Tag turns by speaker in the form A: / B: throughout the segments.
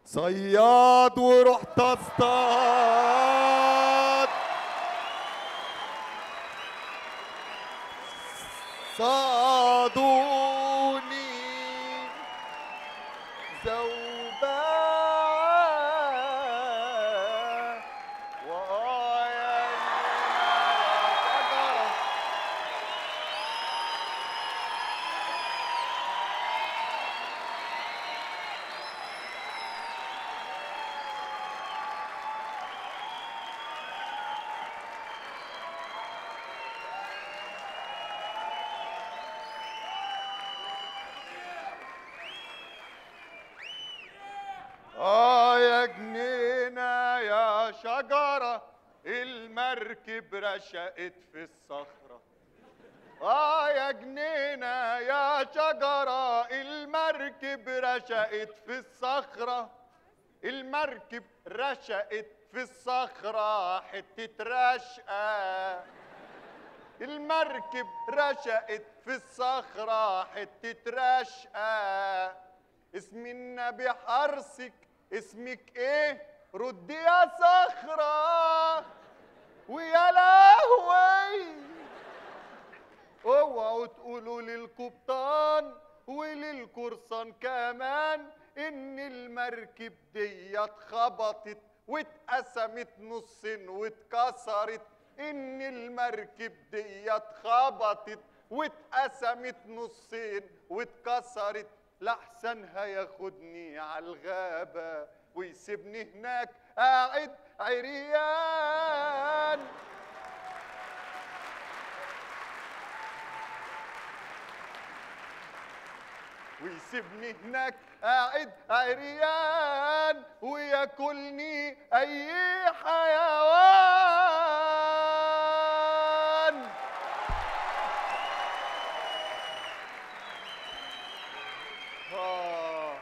A: صياد ورحت اصطاد صادوني زوباء وآية شجرة آه يا جنينة يا شجرة المركب رشقت في الصخرة آه يا جنينة يا شجرة المركب رشقت في الصخرة المركب رشقت في الصخرة حتة رشقة المركب رشقت في الصخرة حتة رشقة اسم النبي حرسك اسمك ايه ردي يا صخرة ويا لهوي اوعوا تقولوا للقبطان وللقرصان كمان ان المركب دي اتخبطت واتقسمت نصين واتكسرت ان المركب دي اتخبطت واتقسمت نصين واتكسرت لحسن هياخدني على الغابة ويسيبني هناك قاعد عريان ويسيبني هناك قاعد عريان وياكلني اي حيوان آه.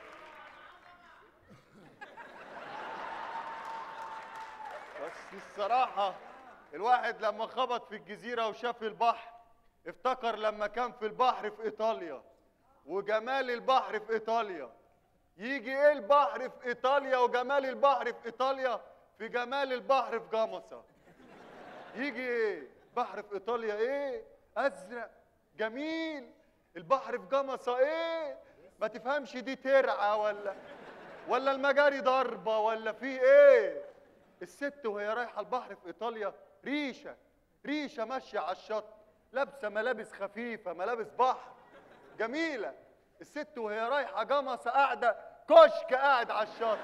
A: بس الصراحة الواحد لما خبط في الجزيرة وشاف البحر افتكر لما كان في البحر في إيطاليا وجمال البحر في إيطاليا يجي إيه البحر في إيطاليا وجمال البحر في إيطاليا في جمال البحر في جمصة يجي إيه بحر في إيطاليا إيه أزرق جميل البحر في جمصة إيه ما تفهمش دي ترعة ولا ولا المجاري ضربة ولا في إيه الست وهي رايحة البحر في إيطاليا ريشة ريشة ماشية على الشط لابسة ملابس خفيفة ملابس بحر جميلة الست وهي رايحة جمصة قاعدة كشك قاعد على الشط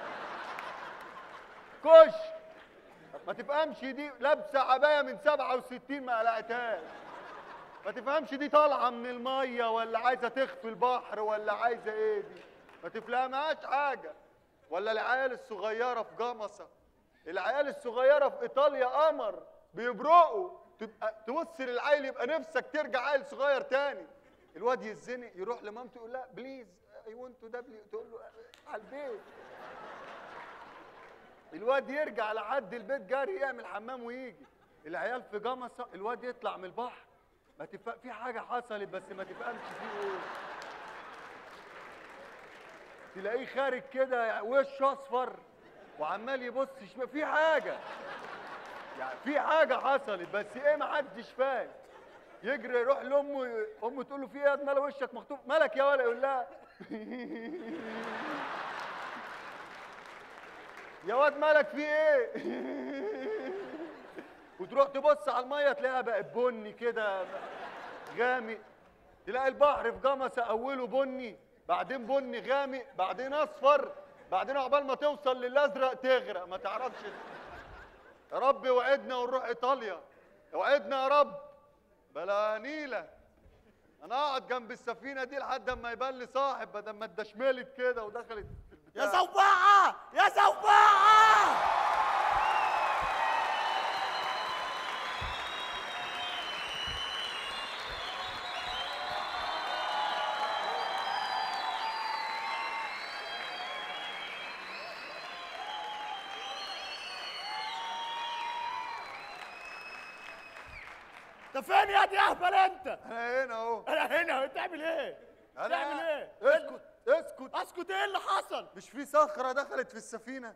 A: كشك ما تفهمش دي لابسة عباية من 67 ما قلعتهاش ما تفهمش دي طالعة من المية ولا عايزة تخفي البحر ولا عايزة ايه دي ما تفهمهاش حاجة ولا العيال الصغيرة في جمصة العيال الصغيرة في إيطاليا قمر بيبرقوا تبقى تبص للعيل يبقى نفسك ترجع عيل صغير تاني الواد يتزنق يروح لمامته يقول لها بليز اي ونت تو دبليو تقول له على البيت الواد يرجع لحد البيت جاري يعمل حمام ويجي العيال في جمصة الواد يطلع من البحر ما تفهم في حاجة حصلت بس ما تفهمش فيه ايه تلاقيه خارج كده وشه اصفر وعمال يبص شمال في حاجة يعني في حاجة حصلت بس ايه ما حدش فاهم يجري يروح لامه امه تقول له في ايه يا مال وشك مخطوف مالك يا ولا يقول لها يا واد مالك في ايه وتروح تبص على الميه تلاقيها بقت بني كده غامق تلاقي البحر في جمصة اوله بني بعدين بني غامق بعدين اصفر بعدين عقبال ما توصل للازرق تغرق ما تعرفش يا رب وعدنا ونروح ايطاليا وعدنا يا رب بلا نيله انا اقعد جنب السفينه دي لحد اما يبان لي صاحب بدل ما اتدشملت كده ودخلت في البتاع.
B: يا زوبعة يا زوبعة انت فين يا دي اهبل انت
A: انا هنا اهو
B: انا هنا بتعمل ايه
A: أنا-
B: بتعمل ايه
A: اسكت اسكت
B: اسكت ايه اللي حصل
A: مش في صخره دخلت في السفينه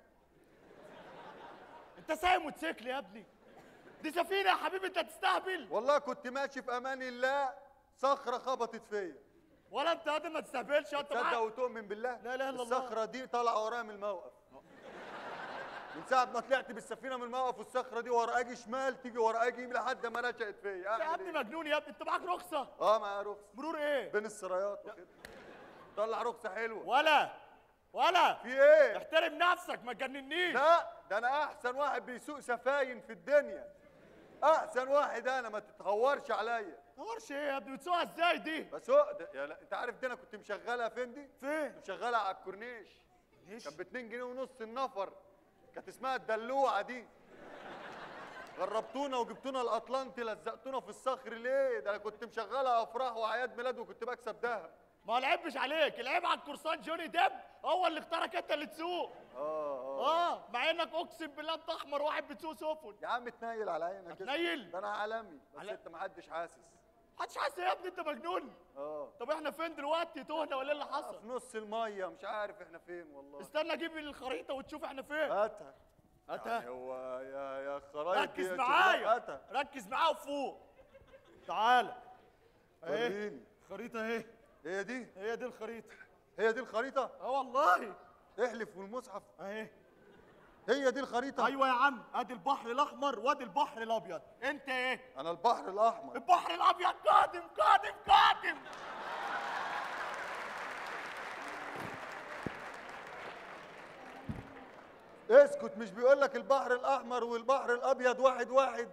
B: انت سايق موتوسيكل يا ابني دي سفينه يا حبيبي انت تستهبل
A: والله كنت ماشي في امان الله صخره خبطت فيا
B: ولا انت قادر ما تستهبلش انت
A: تصدق
B: معاك
A: وتؤمن بالله
B: لا إله إلا الله.
A: الصخره دي طالعه ورايا من الموقف من ساعه ما طلعت بالسفينه من الموقف والصخره دي ورا اجي شمال تيجي ورا اجي يمين لحد ما نشأت فيا
B: يا
A: اعمل
B: ابني
A: ايه
B: مجنون يا ابني انت معاك رخصه
A: اه معايا رخصه
B: مرور ايه
A: بين السرايات وكده طلع رخصه حلوه
B: ولا ولا
A: في ايه
B: احترم نفسك ما تجننيش
A: لا ده انا احسن واحد بيسوق سفاين في الدنيا احسن واحد انا ما تتهورش عليا
B: تهورش ايه يا ابني بتسوقها ازاي دي
A: بسوق ده يا لا انت عارف دي انا كنت مشغلها فين دي
B: فين
A: كنت مشغلها على الكورنيش
B: ليش
A: كانت ب 2 جنيه ونص النفر كانت اسمها الدلوعه دي غربتونا وجبتونا الاطلنطي لزقتونا في الصخر ليه ده انا كنت مشغلها افراح واعياد ميلاد وكنت بكسب دهب
B: ما العيبش عليك العيب على القرصان جوني ديب هو اللي اختارك انت اللي تسوق
A: اه اه
B: اه مع انك اقسم بالله انت احمر واحد بتسوق سفن
A: يا عم تنيل عليا انا كده
B: هتنيل؟
A: ده انا عالمي بس
B: على-
A: انت ما حدش حاسس
B: محدش حاسس يا ابني انت مجنون
A: اه
B: طب احنا فين دلوقتي تهنا ولا إيه اللي
A: في
B: حصل
A: نص الميه مش عارف احنا فين والله
B: استنى اجيب الخريطه وتشوف احنا فين
A: هاتها
B: هاتها.
A: يعني هو يا يا خرايط
B: ركز
A: دي
B: معايا
A: هاتها
B: ركز معايا وفوق تعالى اهي
A: وريني
B: خريطه اهي
A: هي دي
B: هي دي الخريطه
A: هي دي الخريطه
B: اه والله
A: احلف والمصحف
B: اهي
A: هي دي الخريطه
B: ايوه يا عم ادي البحر الاحمر وادي البحر الابيض انت ايه
A: انا البحر الاحمر
B: البحر الابيض قادم قادم قادم
A: اسكت مش بيقول لك البحر الاحمر والبحر الابيض واحد واحد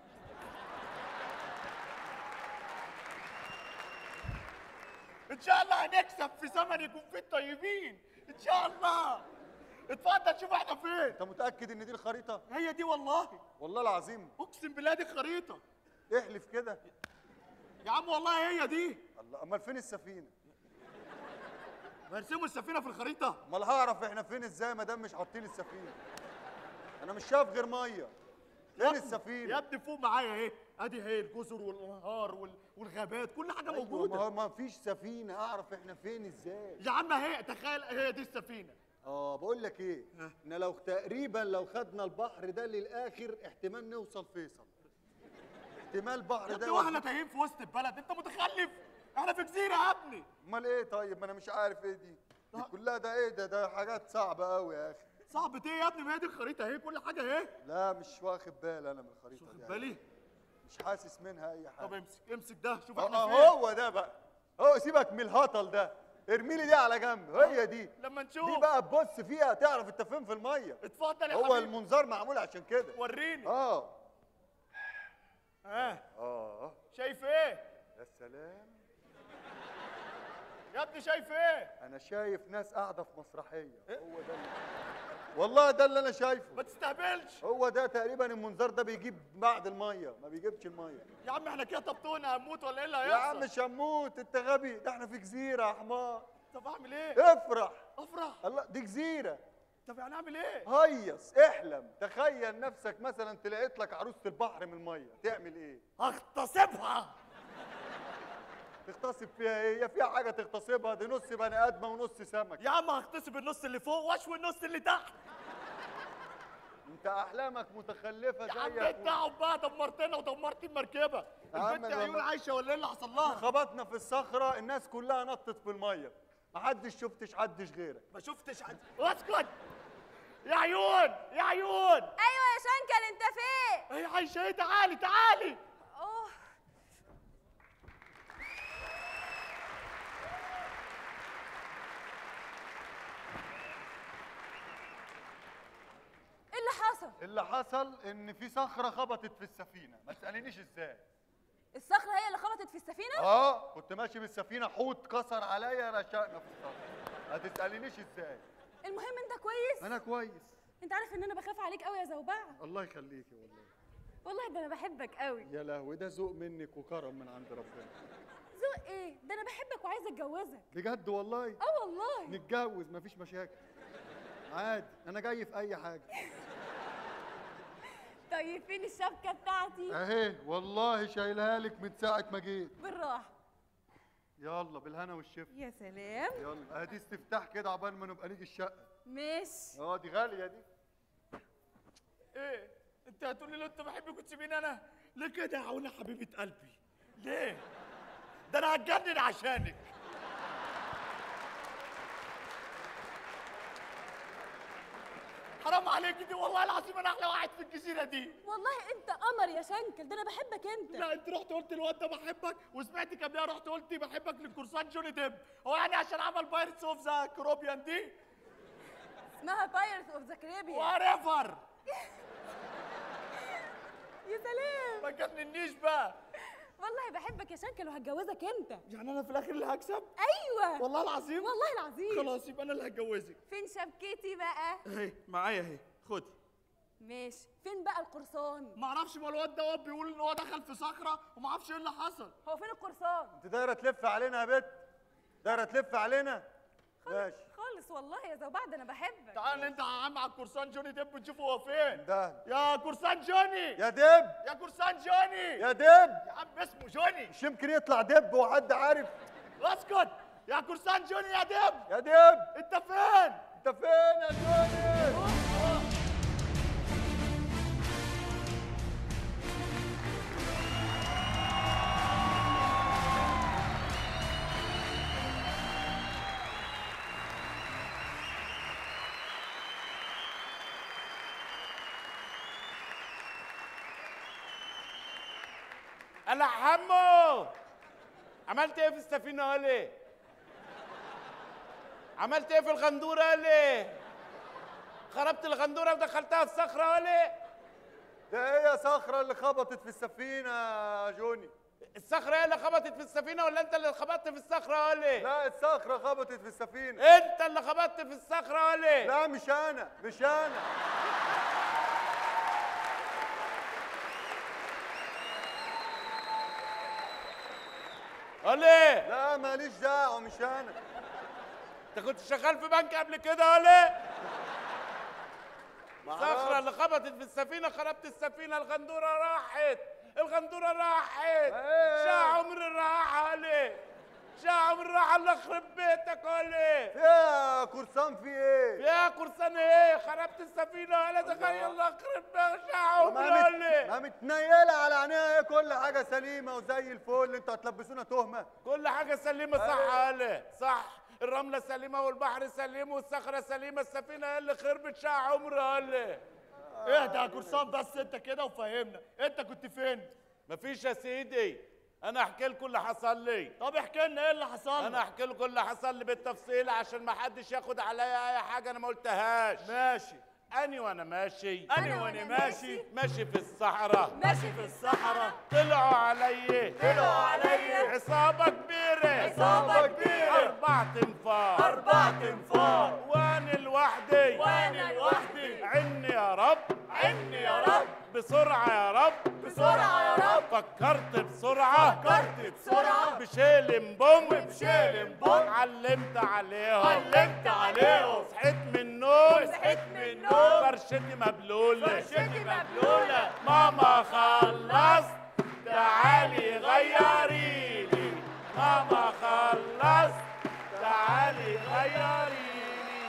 B: ان شاء الله هنكسب في زمن يكون فيه الطيبين ان شاء الله اتفضل شوف احنا فين
A: انت متاكد ان دي الخريطه
B: هي دي والله
A: والله العظيم
B: اقسم بالله دي خريطه
A: احلف كده
B: يا عم والله هي دي
A: الله امال فين السفينه
B: مرسموا السفينه في الخريطه
A: امال هعرف احنا فين ازاي ما دام مش حاطين السفينه انا مش شايف غير ميه فين
B: يا
A: السفينه
B: ابني فوق معايا اهي ادي هي الجزر والانهار وال- والغابات كل حاجه
A: أيوة،
B: موجوده
A: ما هو ما فيش سفينه اعرف احنا فين ازاي
B: يا عم اهي تخيل هي دي السفينه
A: اه بقول لك ايه
B: ها.
A: احنا لو تقريبا لو خدنا البحر ده للاخر احتمال نوصل فيصل احتمال البحر
B: يا
A: ده
B: ابني واحنا تايهين في وسط البلد انت متخلف احنا في جزيره يا ابني
A: امال ايه طيب ما انا مش عارف ايه دي دي كلها ده ايه ده ده حاجات صعبه قوي يا اخي
B: صعب ايه يا ابني ما هي دي الخريطه اهي كل حاجه اهي
A: لا مش واخد بالي انا من الخريطه
B: واخد
A: دي
B: بالي
A: مش حاسس منها اي
B: طب
A: حاجه
B: امسك امسك ده شوف
A: اه
B: احنا
A: آه،
B: فين
A: هو ده بقى هو سيبك من الهطل ده ارمي لي دي على جنب هي دي
B: لما
A: دي
B: نشوف
A: بقى تبص فيها تعرف انت فين في الميه
B: اتفضل يا
A: هو
B: حبيبي
A: المنظار معمول عشان كده
B: وريني
A: اه
B: ها
A: اه
B: شايف ايه
A: يا سلام
B: يا ابني شايف ايه
A: انا شايف ناس قاعده في مسرحيه هو ده اللي... والله ده اللي انا شايفه
B: ما تستهبلش
A: هو ده تقريبا المنظار ده بيجيب بعد الميه ما بيجيبش الميه
B: يا عم احنا كده طبطونا هنموت ولا ايه اللي
A: يا عم
B: هيحصل
A: مش هنموت انت غبي ده احنا في جزيره يا حمار
B: طب اعمل ايه
A: افرح
B: افرح
A: الله دي جزيره
B: طب يعني اعمل ايه
A: هيص احلم تخيل نفسك مثلا تلاقيت لك عروسه البحر من الميه تعمل ايه
B: هغتصبها
A: تغتصب فيها ايه هي فيها حاجه تغتصبها دي نص بني ادمه ونص سمك
B: يا عم هغتصب النص اللي فوق واشوي النص اللي تحت
A: انت احلامك متخلفه
B: يا عم
A: زيك
B: انت اقعد بقى دمرتنا ودمرت المركبه
A: يا عم
B: البنت
A: أنا
B: عيون
A: لما-
B: عايشه ولا ايه اللي حصل لها
A: خبطنا في الصخره الناس كلها نطت في الميه محدش شفتش حدش غيرك
B: ما شفتش حد اسكت يا عيون يا عيون
C: ايوه يا شنكل انت فين
B: هي عايشه ايه تعالي تعالي
C: اوه ايه اللي حصل
A: اللي حصل ان في صخره خبطت في السفينه ما تسالنيش ازاي
C: الصخره هي اللي خبطت في السفينه
A: اه كنت ماشي بالسفينه حوت كسر عليا رشقنا في الصخره ما تسالنيش ازاي
C: المهم انت كويس
A: انا كويس
C: انت عارف ان انا بخاف عليك قوي يا زوبعه
A: الله يخليكي والله
C: والله ده انا بحبك قوي
A: يا لهوي ده ذوق منك وكرم من عند ربنا
C: ذوق ايه ده انا بحبك وعايزه اتجوزك
A: بجد والله
C: اه والله
A: نتجوز مفيش مشاكل عادي انا جاي في اي حاجه
C: طيب فين الشبكه بتاعتي
A: اهي والله شايلها لك من ساعه ما جيت
C: بالراحه
A: يلا بالهنا والشفا
C: يا سلام
A: يلا ادي استفتاح كده عقبال ما نبقى نيجي الشقه
C: ماشي
A: اه دي غاليه دي
B: ايه انت هتقولي له انت بحبك وتسيبيني انا ليه كده يا عونه حبيبه قلبي ليه ده انا هتجنن عشانك حرام عليك دي والله العظيم انا احلى واحد في الجزيره دي
C: والله انت قمر يا شنكل ده انا بحبك انت
B: لا انت رحت قلت الواد ده بحبك وسمعت قبلها رحت قلت بحبك للكورسان جوني ديب هو يعني عشان عمل بايرتس اوف ذا كروبيان دي
C: اسمها بايرت اوف ذا كاريبيان
B: واريفر
C: يا سلام
B: ما تجننيش بقى
C: والله بحبك يا شنكل وهتجوزك انت
B: يعني انا في الاخر اللي هكسب
C: ايوه
B: والله العظيم
C: والله العظيم
B: خلاص يبقى انا اللي هتجوزك
C: فين شبكتي بقى
B: اهي معايا اهي خدي
C: ماشي فين بقى القرصان
B: ما اعرفش ما الواد ده بيقول ان هو دخل في صخره وما اعرفش ايه اللي حصل
C: هو فين القرصان
A: انت دايره تلف علينا يا بت دايره تلف علينا ماشي
C: خالص والله يا زوبعد انا بحبك
B: تعال انت يا عم على الكورسان جوني ديب ونشوف هو فين
A: ده
B: يا كورسان جوني
A: يا دب
B: يا كورسان جوني
A: يا دب
B: يا عم اسمه جوني
A: مش يمكن يطلع دب وحد عارف
B: اسكت يا كورسان جوني يا دب
A: يا دب
B: انت فين
A: انت فين يا جوني
D: انا حمو عملت ايه في السفينه ولي عملت ايه في الغندوره ولي خربت الغندوره ودخلتها في صخره ولي
A: ده ايه يا صخره اللي خبطت في السفينه يا جوني
D: الصخره هي اللي خبطت في السفينه ولا انت اللي خبطت في الصخره ولي
A: لا الصخره خبطت في السفينه
D: انت اللي خبطت في الصخره ولي
A: لا مش انا مش انا
D: ولي
A: لا ماليش دعوه مش انا
D: انت كنت شغال في بنك قبل كده ولي
A: معرفش.
D: الصخره اللي خبطت في السفينه خربت السفينه الغندوره راحت الغندوره راحت
A: ايه؟
D: شا عمر الراحه ولي شا عمر الراحه اللي يخرب بيتك ولي
A: يا كرسان في ايه
D: يا قرصان ايه خربت السفينه ولا تخيل الله يخرب بيتك شا عمر
A: ما, مت...
D: ولي
A: ما متنيله على عينيها ايه كل حاجه سليمه وزي الفل انتوا هتلبسونا تهمه
D: كل حاجه سليمه صح يا ولي صح الرمله سليمه والبحر سليم والصخره سليمه السفينه هي اللي خربت شا عمر ولي
B: اهدى يا كورسان بس انت كده وفهمنا انت كنت فين
D: مفيش يا سيدي انا احكي لكم اللي حصل لي
B: طب احكي لنا ايه اللي حصل
D: انا احكي لكم اللي حصل لي بالتفصيل عشان ما حدش ياخد عليا اي حاجه انا ما قلتهاش
B: ماشي
D: اني وانا ماشي
B: انا وانا ماشي
D: ماشي في الصحراء
C: ماشي في الصحراء
D: طلعوا علي
B: طلعوا عليا
D: عصابة كبيرة
B: عصابة كبيرة.
D: أربع تنفار
B: أربع تنفار
D: وأنا لوحدي
B: وأنا لوحدي.
D: عني يا رب
B: عني يا رب
D: بسرعة يا رب
B: بسرعة يا رب
D: فكرت بسرعة
B: فكرت بسرعة
D: بشيل بوم
B: بشيل بوم.
D: علمت عليهم
B: علمت عليهم
D: صحيت من النوم
B: صحيت من النوم.
D: فرشتي مبلولة
B: فرشتي مبلولة.
D: ماما خلصت تعالي غيري لي ماما خلصت تعالي غيري لي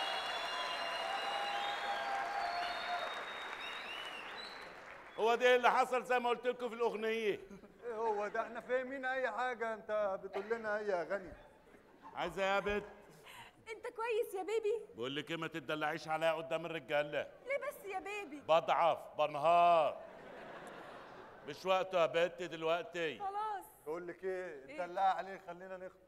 D: هو ده اللي حصل زي ما قلت لكم في الاغنيه
A: ايه هو ده احنا فاهمين اي حاجه انت بتقول لنا اي اغاني
D: عايزه يا بت
C: انت كويس يا بيبي
D: بقول لك ايه ما تدلعيش عليا قدام الرجاله
C: ليه بس يا بيبي
D: بضعف بنهار مش وقته يا بت دلوقتي
C: خلاص
A: يقول لك ايه اتدلع عليه خلينا نخطب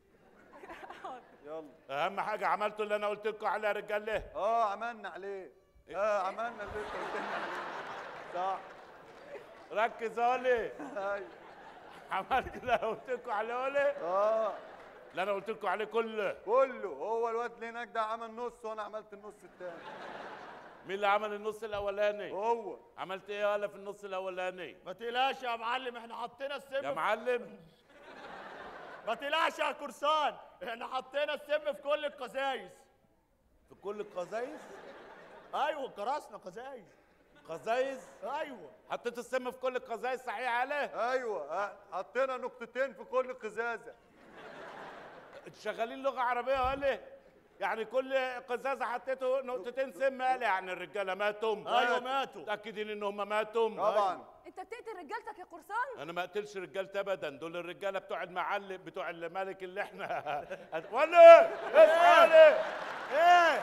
A: يلا
D: اهم حاجه عملته اللي انا قلت لكم عليه يا رجاله
A: اه عملنا عليه اه عملنا اللي انت قلت لنا عليه صح
D: ركز اولي
A: ايوه
D: عملت اللي انا قلت لكم عليه اولي
A: اه
D: اللي انا قلت لكم عليه كله
A: كله هو الواد اللي هناك ده عمل نص وانا عملت النص التاني
D: مين اللي عمل النص الاولاني
A: هو
D: عملت ايه يالا في النص الاولاني
B: ما تقلقش يا معلم احنا حطينا السم
D: يا معلم
B: ما تقلقش يا كورسان احنا حطينا السم في كل القزايز
D: في كل القزايز
B: ايوه كرسنا قزايز
D: قزايز
B: ايوه
D: حطيت السم في كل القزايز صحيح عليه
A: ايوه آه، حطينا نقطتين في كل قزازه
D: انتوا شغالين لغه عربيه ولا يعني كل قزازه حطيته نقطتين سم قال يعني الرجاله ماتوا
B: ايوه ماتوا
D: متاكدين ان هم ماتوا
A: طبعا
C: انت بتقتل رجالتك يا قرصان
D: انا ما قتلش رجالة ابدا دول الرجاله بتوع المعلم بتوع الملك اللي احنا ولا اصحى
B: ايه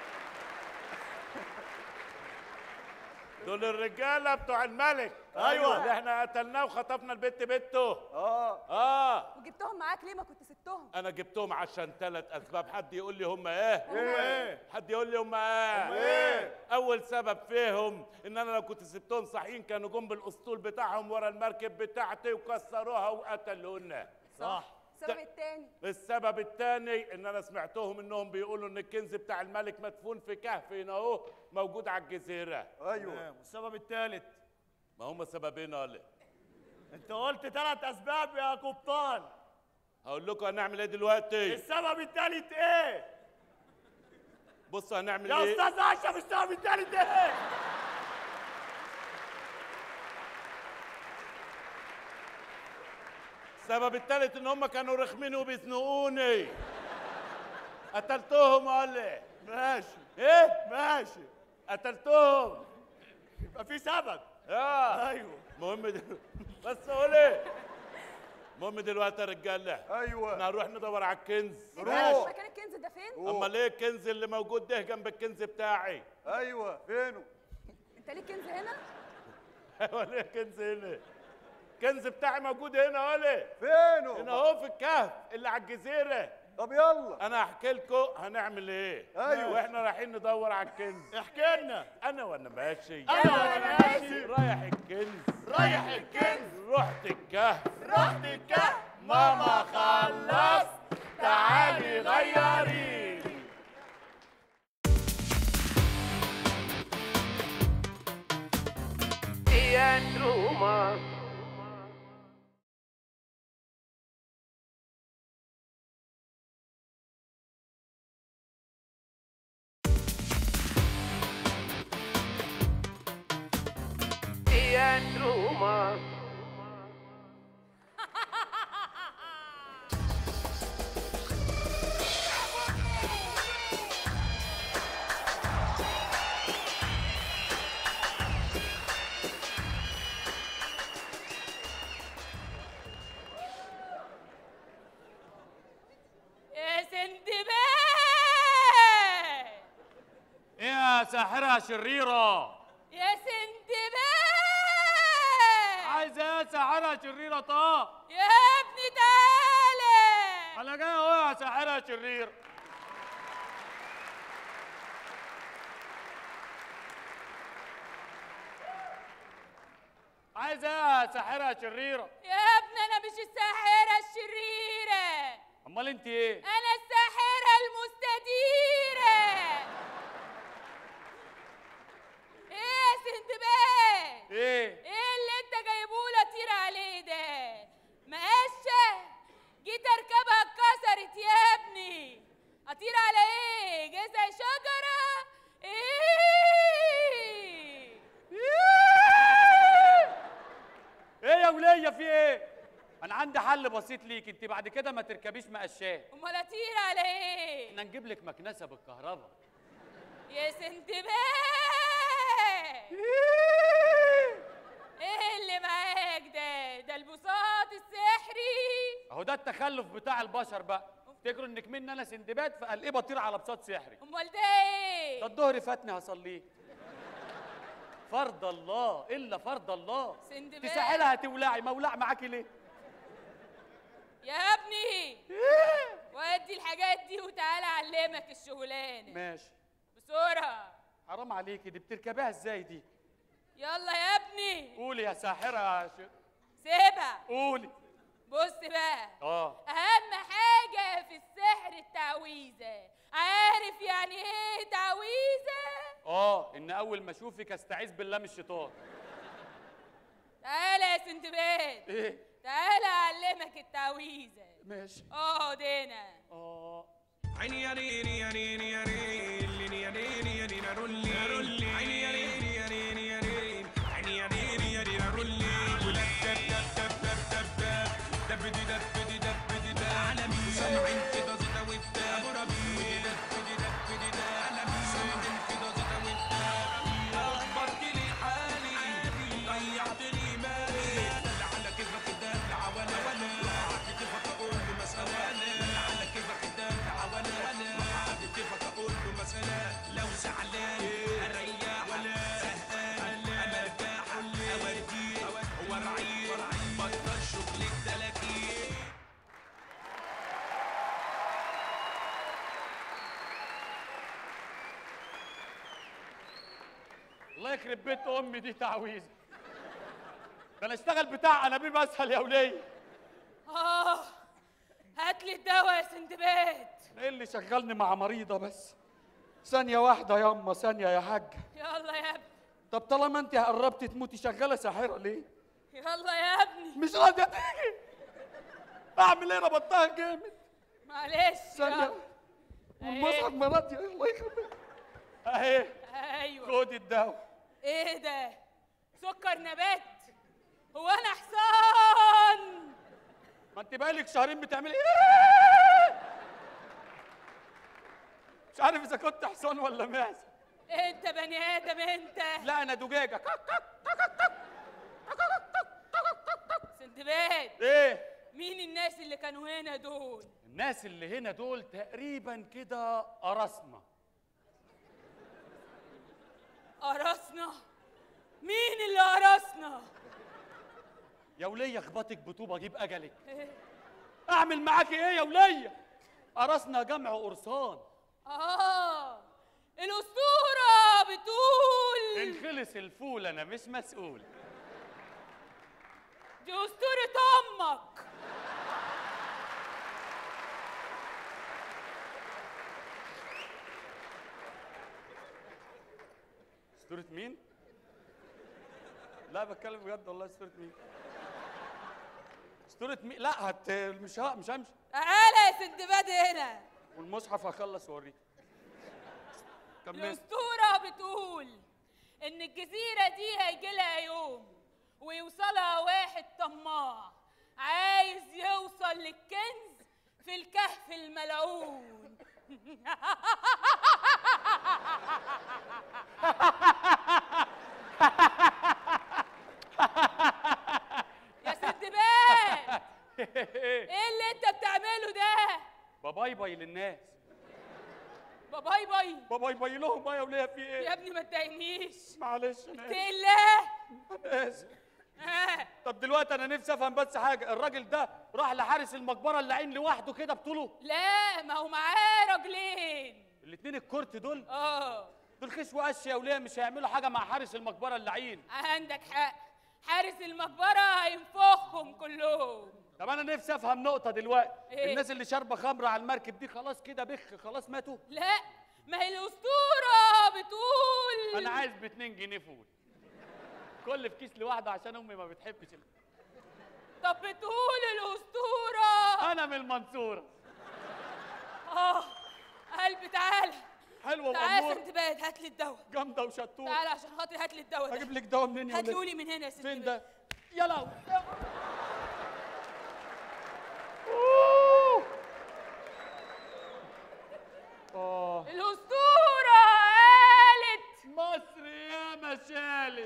D: دول الرجاله بتوع الملك
B: أيوة.
D: اللي احنا قتلناه وخطفنا البت بنته
A: اه
D: اه
C: وجبتهم معاك ليه ما كنت سبتهم
D: انا جبتهم عشان ثلاث اسباب حد يقول لي هم ايه
B: هم ايه
D: حد يقول لي هم ايه
B: ايه
D: اول سبب فيهم ان انا لو كنت سبتهم صاحيين كانوا جم بالاسطول بتاعهم ورا المركب بتاعتي وكسروها وقتلونا
B: صح
C: السبب التاني
D: السبب الثاني ان انا سمعتهم انهم بيقولوا ان الكنز بتاع الملك مدفون في كهف هنا اهو موجود على الجزيره
A: ايوه
B: تمام. والسبب الثالث
D: ما هم سببين ولا
B: انت قلت ثلاث اسباب يا قبطان
D: هقول لكم هنعمل ايه دلوقتي
B: السبب الثالث ايه
D: بصوا هنعمل
B: يا
D: ايه
B: استاذ اشرف السبب الثالث ايه
D: السبب الثالث ان هم كانوا رخمين وبيزنقوني قتلتهم ولا
B: ماشي
D: ايه
B: ماشي
D: قتلتهم
B: يبقى في سبب
D: اه
B: ايوه
D: المهم دل... بس قول ايه المهم دلوقتي يا رجاله احنا
A: ايوه
D: هنروح ندور على الكنز
C: انت عارف
A: روح.
C: مكان الكنز ده فين
A: روح.
D: اما ليه الكنز اللي موجود ده جنب الكنز بتاعي
A: ايوه فينه
C: انت ليك كنز هنا
D: ولا الكنز هنا الكنز بتاعي موجود هنا ولا هنا
A: فينه
D: اهو في الكهف اللي على الجزيره
A: طب يلا
D: انا هحكي لكم هنعمل ايه
A: أيوة.
D: واحنا رايحين ندور على الكنز
B: احكي لنا
D: انا وانا ماشي
B: انا وانا ماشي
D: رايح الكنز
B: رايح الكنز
D: رحت الكهف
B: رحت الكهف ماما خلصت تعالي غيري
C: يا سندباد
E: ايه يا ساحرة شريرة
C: يا سندباد
E: عايزة ايه يا ساحرة شريرة طه
C: يا ابني تعالى
E: انا جاي اهو يا ساحرة شريرة عايزة ايه يا ساحرة شريرة
C: يا ابني انا مش الساحرة الشريرة
E: امال انت ايه
C: انا الساحرة المستديرة ايه يا سندباد
E: ايه
C: ايه اللي انت جايبوله اطير عليه ده مقشه جيت اركبها اتكسرت يا ابني اطير على ايه جذع شجره ايه
E: ايه يا ولية في ايه انا عندي حل بسيط ليك انت بعد كده ما تركبيش مقشات
C: امال اطير على ايه
E: احنا نجيب لك مكنسة بالكهرباء
C: يا سندباد ايه اللي معاك ده ده البساط السحري
E: اهو ده التخلف بتاع البشر بقى افتكروا انك مني انا سندباد فقال ايه بطير على بساط سحري
C: امال ده ايه
E: ده الظهر فاتني هصليه فرض الله الا فرض الله
C: سندباد.
E: تسهلها تولعي مولع معاكي ليه
C: يا ابني ودي الحاجات دي وتعالى اعلمك الشغلانه
E: ماشي
C: بسرعه
E: حرام عليكي دي بتركبيها ازاي دي
C: يلا يا ابني
E: قولي يا ساحره يا ش...
C: سيبها
E: قولي
C: بص بقى
E: اه
C: اهم حاجه في السحر التعويذه عارف يعني ايه تعويذه
E: اه ان اول ما اشوفك استعيذ بالله من الشيطان
C: تعالى يا سندباد
E: ايه
C: تعالى اعلمك التعويذه
E: ماشي
C: اقعد هنا
E: اه
F: عيني يا ريني يا ريني يا ريني يا ريني يا ريني رولي عيني يا ريني يا ريني يا ريني عيني يا ريني يا ريني رولي ودب دب دب دب دب دب دب دب دب دب دب دب على مين سامعين كده
E: الله يخرب بيت امي دي تعويذه ده انا اشتغل بتاع انابيب اسهل يا وليه
C: اه هات لي الدواء يا سندباد
E: ايه اللي شغلني مع مريضه بس ثانيه واحده ياما ثانيه يا حاج
C: يلا يا ابني
E: طب طالما انت قربتي تموتي شغاله ساحره ليه
C: يلا يا ابني
E: مش راضيه تيجي اعمل ايه ربطتها جامد
C: معلش
E: ثانيه
C: يلا.
E: والمصحف ما راضيه الله يخرب بيت. اهي
C: ايوه
E: خدي الدواء
C: ايه ده سكر نبات هو انا حصان
E: ما انت بقالك شهرين بتعملي ايه مش عارف اذا كنت حصان ولا معزه
C: انت بني ادم انت
E: لا انا دجاجه كك كك
C: سندباد
E: ايه
C: مين الناس اللي كانوا هنا دول
E: الناس اللي هنا دول تقريبا كده قرصنا
C: قرصنا مين اللي قرصنا
E: يا وليه اخبطك بطوبه اجيب اجلك اعمل معاكي ايه يا وليه قرصنا جمع قرصان
C: اه الاسطوره بتقول
E: ان خلص الفول انا مش مسؤول
C: دي اسطوره امك
E: اسطوره مين لا بتكلم بجد والله اسطوره مين اسطوره مين لا هت مش ها مش همشي
C: تعالى يا سندباد هنا
E: والمصحف هخلص واوريك كمل
C: الاسطوره بتقول ان الجزيره دي هيجي لها يوم ويوصلها واحد طماع عايز يوصل للكنز في الكهف الملعون يا سندباد ايه اللي انت بتعمله ده
E: باي باي للناس
C: باي باي
E: باي باي لهم بقى يا وليه في
C: يا
E: ايه
C: ابني ما تضايقنيش
E: معلش انا
C: اتقي
E: آسف.
C: الله
E: أنا اسف
C: آه.
E: طب دلوقتي انا نفسي افهم بس حاجه الراجل ده راح لحارس المقبره اللي عين لوحده كده بطوله
C: لا ما هو معاه راجلين
E: الاثنين الكورت دول
C: اه
E: دول خش وقش يا وليه مش هيعملوا حاجه مع حارس المقبره اللعين
C: عندك حق حارس المقبرة هينفخهم كلهم
E: طب انا نفسي افهم نقطه دلوقتي
C: إيه؟
E: الناس اللي شاربه خمره على المركب دي خلاص كده بخ خلاص ماتوا
C: لا ما هي الأسطورة بتقول
E: انا عايز ب 2 جنيه فول كل في كيس لوحده عشان امي ما بتحبش ال-
C: طب بتقول الأسطورة
E: انا من المنصوره
C: اه قلبي تعالى
E: حلوه
C: تعالى
E: وامور
C: سندباد هات لي الدواء
E: جامده وشطوره
C: تعالى عشان خاطري هات لي الدواء ده
E: اجيب لك دواء منين يا
C: هات
E: وليه؟
C: لي من هنا يا
E: فين
C: سندباد
E: ده يلا اه
C: الأسطورة قالت
E: مصر يا مشالت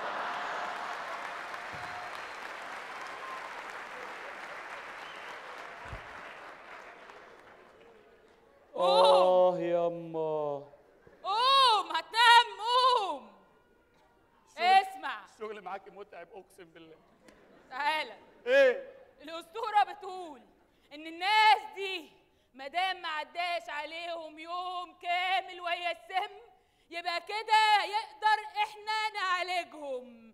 E: اه يما
C: قوم هتنام قوم اسمع
E: الشغل معاكي متعب اقسم بالله
C: تعالى
E: ايه
C: الأسطورة بتقول إن الناس دي مادام ما عداش عليهم يوم كامل وهي السم يبقى كده يقدر إحنا نعالجهم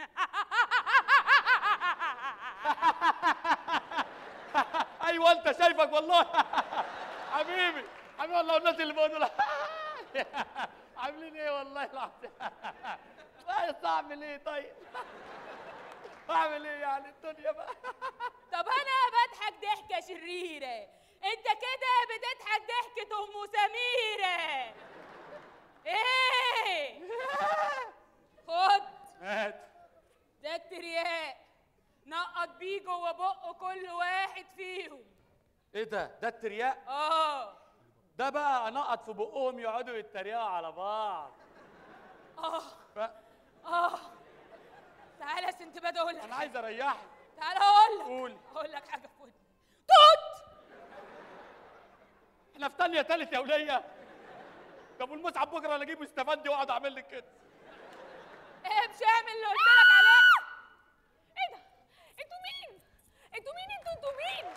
E: ايوه انت شايفك والله حبيبي حبيبي والله الناس اللي فوق دول عاملين ايه والله العظيم طيب اعمل ايه طيب اعمل ايه يعني الدنيا بقى
C: طب أنا بضحك ضحكة شريرة أنت كده بتضحك ضحكة أم سميرة إيه خد
E: هات
C: ده الترياق نقط بيه جوه بق كل واحد فيهم
E: ايه ده ده الترياق
C: اه
E: ده بقى انقط في بقهم يقعدوا يتريقوا على بعض
C: اه
E: ف...
C: اه تعالى يا سنتباد اقول لك
E: انا عايز اريحك
C: تعالى اقول لك
E: قول.
C: اقول لك حاجه في ودني توت
E: احنا في تانية تالت يا ولية طب والمصعب بكره انا اجيبه استفندي واقعد اعمل لك كده
C: امشي اعمل اللي قلت لك عليه ايه ده انتوا مين انتوا مين انتوا انتوا مين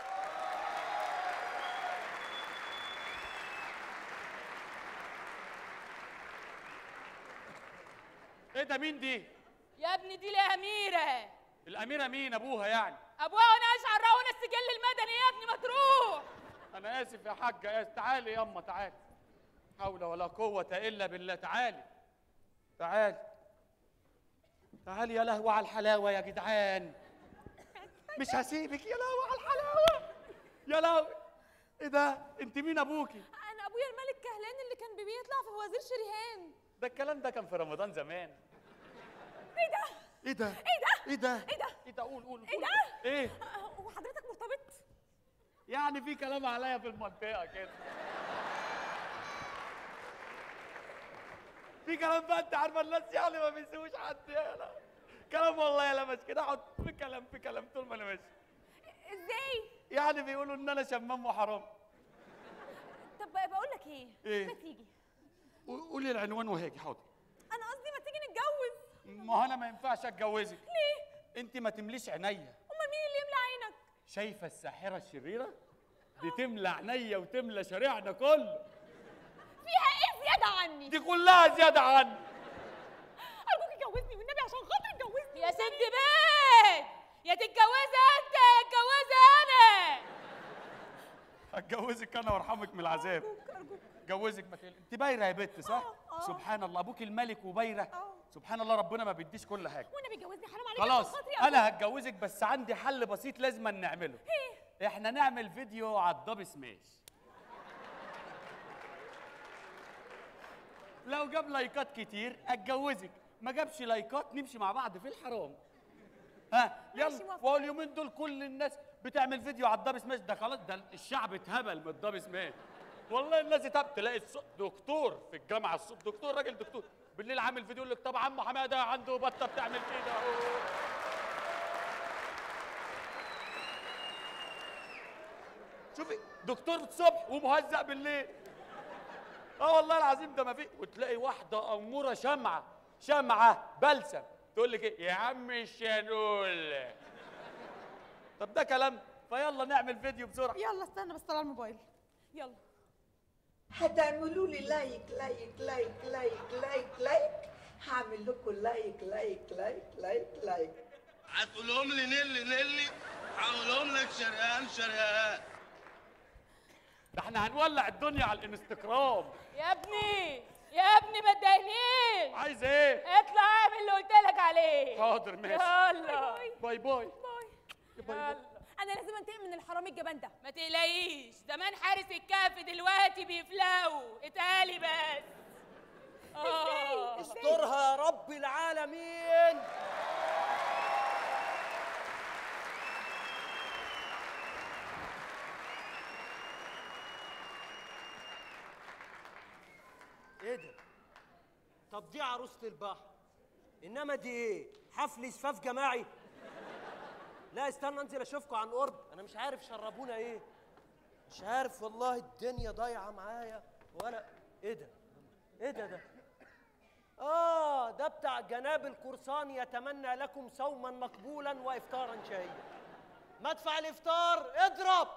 E: ايه ده مين دي
C: يا ابني دي الاميره
E: الاميره مين ابوها يعني
C: ابوها وانا اشعر راونا السجل المدني يا ابني ما تروح
E: انا اسف يا حاجه آسف. تعالي ياما تعالي حول ولا قوه الا بالله تعالي تعالي تعالي يا لهوي على الحلاوه يا جدعان مش هسيبك يا لهوي على الحلاوه يا لهوي ايه ده انت مين ابوكي
C: انا ابويا الملك كهلان اللي كان بيطلع في وزير شريهان
E: ده الكلام ده كان في رمضان زمان
C: ايه ده
E: ايه ده
C: ايه ده
E: ايه ده
C: ايه ده
E: ايه ده قول قول
C: ايه
E: قول.
C: ده؟
E: ايه
C: هو حضرتك مرتبط
E: يعني في كلام عليا في المنطقه كده في كلام بقى انت عارفه الناس يعني ما بيسيبوش حد يالا كلام والله يا مش كده اقعد في كلام في كلام طول ما انا ماشي
C: ازاي
E: يعني بيقولوا ان انا شمام وحرام
C: طب بقول لك ايه
E: إيه؟
C: ما تيجي
E: قولي العنوان وهاجي حاضر
C: انا قصدي ما تيجي نتجوز
E: ما هو انا ما ينفعش اتجوزك
C: ليه
E: انت ما تمليش عينيا
C: امال مين اللي يملى عينك
E: شايفه الساحره الشريره دي تملى عينيا وتملى شارعنا كله
C: فيها ايه زياده عني
E: دي كلها زياده عني
C: ارجوك اتجوزني والنبي عشان خاطر اتجوزني يا ست بيت يا تتجوزها انت يا اتجوزها انا
E: هتجوزك انا وارحمك من العذاب
C: ارجوك ارجوك
E: جوزك ما تقلق انت بايره يا بت صح
C: آه، آه.
E: سبحان الله ابوك الملك وبايره
C: آه.
E: سبحان الله ربنا ما بيديش كل حاجه
C: والنبي اتجوزني حرام عليك
E: خلاص
C: عشان خاطري
E: انا هتجوزك بس عندي حل بسيط لازم نعمله
C: ايه
E: احنا نعمل فيديو على الدب سماش لو جاب لايكات كتير اتجوزك ما جابش لايكات نمشي مع بعض في الحرام ها
C: ماشي،
E: يلا
C: موافقة.
E: واليومين دول كل الناس بتعمل فيديو على الدب سماش ده خلاص ده الشعب اتهبل من الدب سماش والله الناس اتهبل تلاقي الص- دكتور في الجامعه الصبح دكتور راجل دكتور بالليل عامل فيديو يقول لك طب عم حماده عنده بطه بتعمل كده أهو. شوفي دكتور الصبح ومهزأ بالليل اه والله العظيم ده ما في وتلاقي واحده اموره شمعه شمعه بلسم تقول لك ايه يا عم الشانول طب ده كلام فيلا نعمل فيديو بسرعه
C: يلا استنى بس طلع الموبايل يلا
G: هتعملوا لي لايك لايك لايك لايك لايك لايك هعمل لكم لايك لايك لايك لايك لايك
H: هتقولهم لي نلي نلي هقولهم لك شرقان شرقان
E: ده احنا هنولع الدنيا على الانستغرام
C: يا ابني يا ابني ما تضايقنيش
E: عايز ايه
C: اطلع اعمل اللي قلت لك عليه
E: حاضر ماشي
C: يلا
E: باي باي
C: يلا انا لازم انتقم من الحرامي الجبان ده ما تقلقيش زمان حارس الكهف دلوقتي بيفلقوا اتقالي بس ازاي
I: استرها يا رب العالمين ايه ده طب دي عروسة البحر انما دي ايه حفل زفاف جماعي لا استنى انزل اشوفكم عن قرب انا مش عارف شربونا ايه مش عارف والله الدنيا ضايعه معايا ولا ايه ده ايه ده ده آه ده بتاع جناب القرصان يتمنى لكم صوما مقبولا وإفطارا شهيا مدفع الإفطار اضرب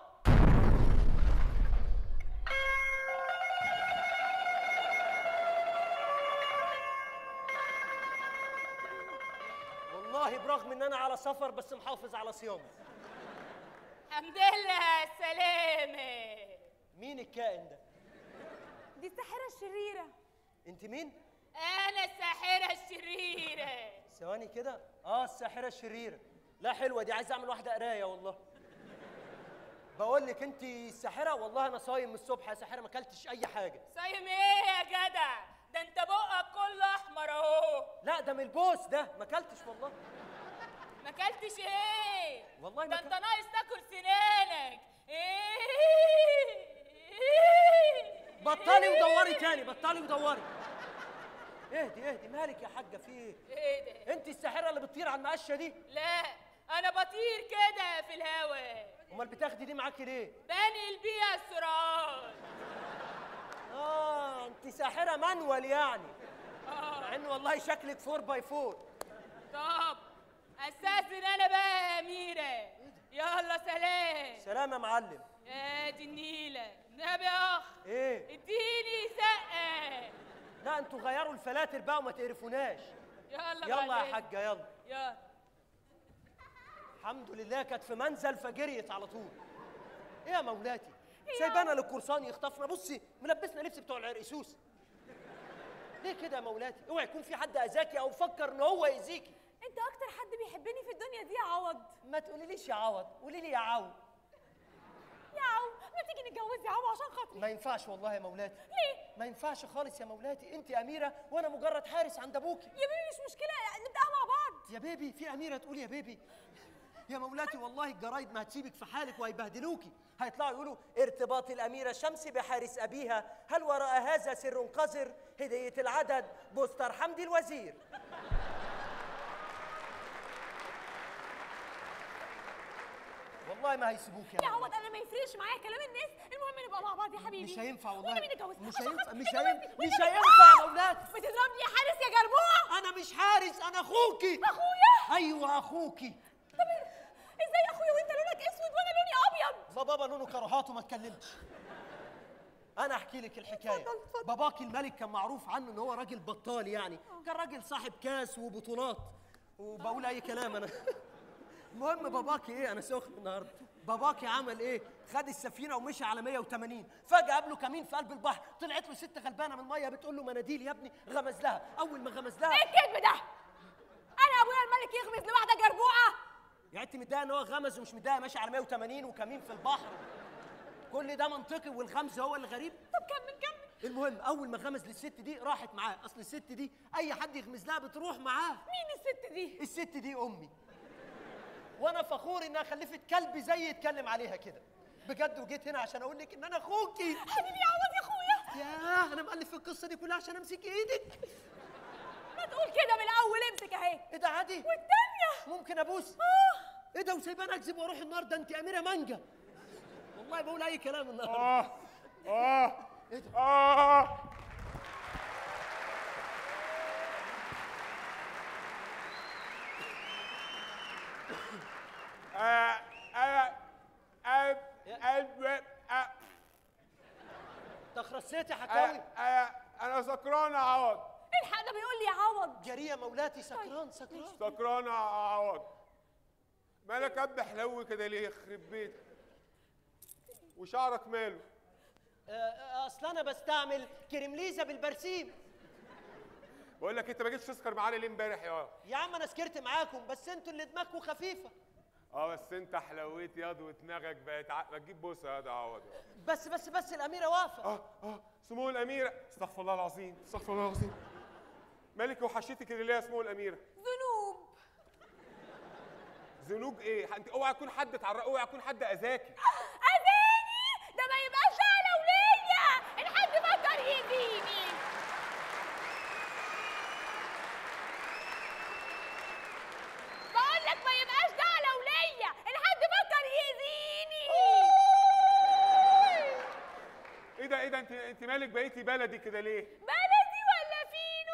I: والله برغم ان انا على سفر بس محافظ على صيامي
C: الحمد لله على السلامة
I: مين الكائن ده
C: دي الساحرة الشريرة
I: انت مين
C: أنا الساحرة الشريرة
I: ثواني كده اه الساحره الشريره لا حلوه دي عايز اعمل واحده قرايه والله بقول لك انت الساحره والله انا صايم من الصبح يا ساحره ما اكلتش اي حاجه
C: صايم إيه يا جدع؟ ده أنت بقك كله أحمر أهو
I: لا ده من البوس ده ما اكلتش والله
C: ما أكلتش إيه؟
I: والله ما
C: ده أنت
I: أكلت.
C: ناقص تاكل سنانك إيه؟
I: بطلي ودوري تاني بطلي ودوري اهدي اهدي مالك يا حاجه في ايه
C: إيه ده؟
I: انت الساحره اللي بتطير على المقشه دي
C: لا أنا بطير كده في الهوا
I: امال بتاخدي دي معاكي ليه
C: بنقل بيها السرعات
I: اه انت ساحره مانوال يعني مع ان والله شكلك 4 باي 4
C: طب أستاذن أنا بقى يا أميرة يلا سلام
I: سلام يا معلم
C: يا دي النيلة نبي يا أخ
I: ايه
C: اديني سقة
I: لا انتوا غيروا الفلاتر بقى وما تقرفوناش
C: يلا
I: يلا
C: بعدين.
I: يا حاجه يلا
C: يلا
I: الحمد لله كانت في منزل فجريت على طول ايه يا مولاتي سايبانا للقرصان يخطفنا بصي ملبسنا لبس بتوع العرقسوس ليه كده يا مولاتي اوعي يكون في حد اذاكي او فكر ان هو يأذيكي
C: انت اكتر حد بيحبني في الدنيا دي يا عوض
I: ما تقوليليش يا عوض قولي لي يا عو
C: يا عو ما تيجي نتجوز يا عو عشان خاطري
I: ما ينفعش والله يا مولاتي
C: ليه
I: ما ينفعش خالص يا مولاتي انت اميره وانا مجرد حارس عند ابوكي
C: يا بيبي مش مشكله نبداها مع بعض
I: يا بيبي في اميره تقول يا بيبي يا مولاتي والله الجرايد ما هتسيبك في حالك وهيبهدلوكي هيطلعوا يقولوا ارتباط الاميره شمس بحارس ابيها هل وراء هذا سر قذر هديه العدد بوستر حمدي الوزير والله ما هيسيبوك يا
C: يا
I: مولاتي.
C: عوض انا ما يفرقش معايا كلام الناس المهم نبقى مع بعض يا حبيبي
I: مش هينفع والله
C: والنبي نتجوز
I: مش
C: عشان
I: هينفع
C: خاطري.
I: مش
C: والنبي-
I: هينفع مش
C: والنبي-
I: هينفع يا مولاتي
C: بتضربني يا حارس يا جربوع
I: انا مش حارس انا اخوكي
C: اخويا
I: ايوه اخوكي
C: طب ازاي يا اخويا وانت لونك اسود وانا لوني ابيض
I: ما بابا لونه كراهات وما اتكلمش انا احكي لك الحكايه باباكي الملك كان معروف عنه ان هو راجل بطال يعني كان راجل صاحب كاس وبطولات وبقول اي كلام انا المهم باباكي ايه انا سخن النهارده باباكي عمل ايه خد السفينه ومشي على 180 فجاه قابله كمين في قلب البحر طلعت له ست غلبانه من الميه بتقول له مناديل يا ابني غمز لها اول ما غمز لها
C: ايه الكذب ده انا ابويا الملك يغمز لواحده جربوعه
I: يعني انت متضايقه ان هو غمز ومش متضايقه ماشي على 180 وكمين في البحر كل ده منطقي والغمز هو اللي غريب
C: طب كمل كمل
I: المهم اول ما غمز للست دي راحت معاه اصل الست دي اي حد يغمز لها بتروح معاه
C: مين الست دي
I: الست دي امي وانا فخور انها خلفت كلب زي يتكلم عليها كده بجد وجيت هنا عشان اقول لك ان انا اخوكي
C: حبيبي يا عوض يا اخويا
I: ياه انا مؤلف القصه دي كلها عشان امسك ايدك
C: ما تقول كده من الاول امسك اهي
I: ايه ده عادي
C: والتانيه
I: ممكن ابوس ايه ده وسايباني اكذب واروح النار ده انت اميره مانجا والله بقول اي كلام النهارده
D: اه اه
I: ايه ده
D: اه آه، انا أنا أنا أنا
I: تخرسيتي حكاوي
D: أنا أنا سكران يا عوض
C: الحق ده بيقول لي يا عوض
I: جريه مولاتي سكران سكران
D: سكران يا عوض مالك قد حلو كده ليه يخرب بيتك وشعرك ماله
I: آه، اصل انا بستعمل كريمليزه بالبرسيم
D: بقول لك انت ما جيتش تسكر معانا ليه امبارح يا
I: يا عم انا سكرت معاكم بس انتوا اللي دماغكم خفيفه
D: اه بس انت حلويت ياض ودماغك بقت ع... ما تجيب بوسه يا ده عوض
I: بس بس بس الاميره واقفه
D: اه اه سمو الاميره استغفر الله العظيم استغفر الله العظيم مالك وحشتك اللي ليها سمو الاميره
C: ذنوب
D: ذنوب ايه انت اوعى يكون حد اتعرق اوعى يكون حد اذاكي
C: اذاني ده ما يبقاش انا وليا الحد فكر يأذيني بقول لك ما يبقاش ده انا وليا الحد فكر يأذيني
D: ايه ده ايه ده انت انت مالك بقيتي بلدي كده ليه
C: بلدي ولا فينو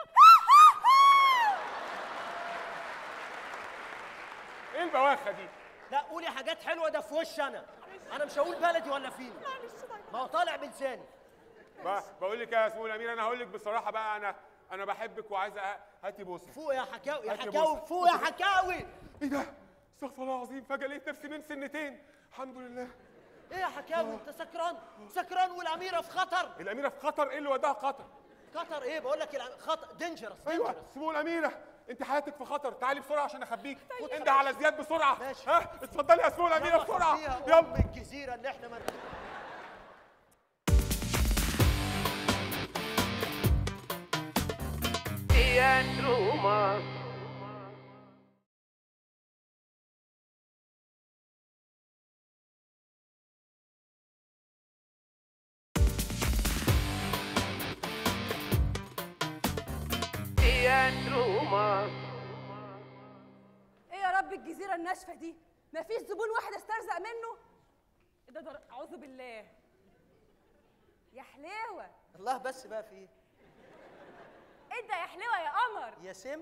D: ايه البواخه دي
I: لا قولي حاجات حلوه ده في وش انا انا مش هقول بلدي ولا فينو ما هو طالع بلساني
D: بقى بقول لك يا سمو الاميره انا هقول لك بصراحه بقى انا انا بحبك وعايزه أ- هاتي بوسه
I: فوق يا حكاوي يا
D: هات يا
I: حكاوي
D: بوسة.
I: فوق يا حكاوي
D: ايه ده استغفر الله العظيم فجاه لقيت نفسي من سنتين الحمد لله
I: ايه يا حكاوي انت سكران سكران والاميره في خطر
D: الاميره في خطر ايه اللي وداها قطر
I: خطر ايه بقول لك الأم- خطر دينجرس
D: ايوه سمو الاميره انت حياتك في خطر تعالي بسرعه عشان اخبيك انده على زياد بسرعه
I: ماشي.
D: ها اتفضلي يا سمو الاميره بسرعه
I: يلا
D: يلا
I: الجزيره اللي احنا ما
C: ايه يا رب الجزيره الناشفه دي مفيش زبون واحد استرزق منه ايه ده ده اعوذ بالله يا حليوه
I: الله بس بقى في ايه
C: انت يا حليوه يا قمر
I: يا سم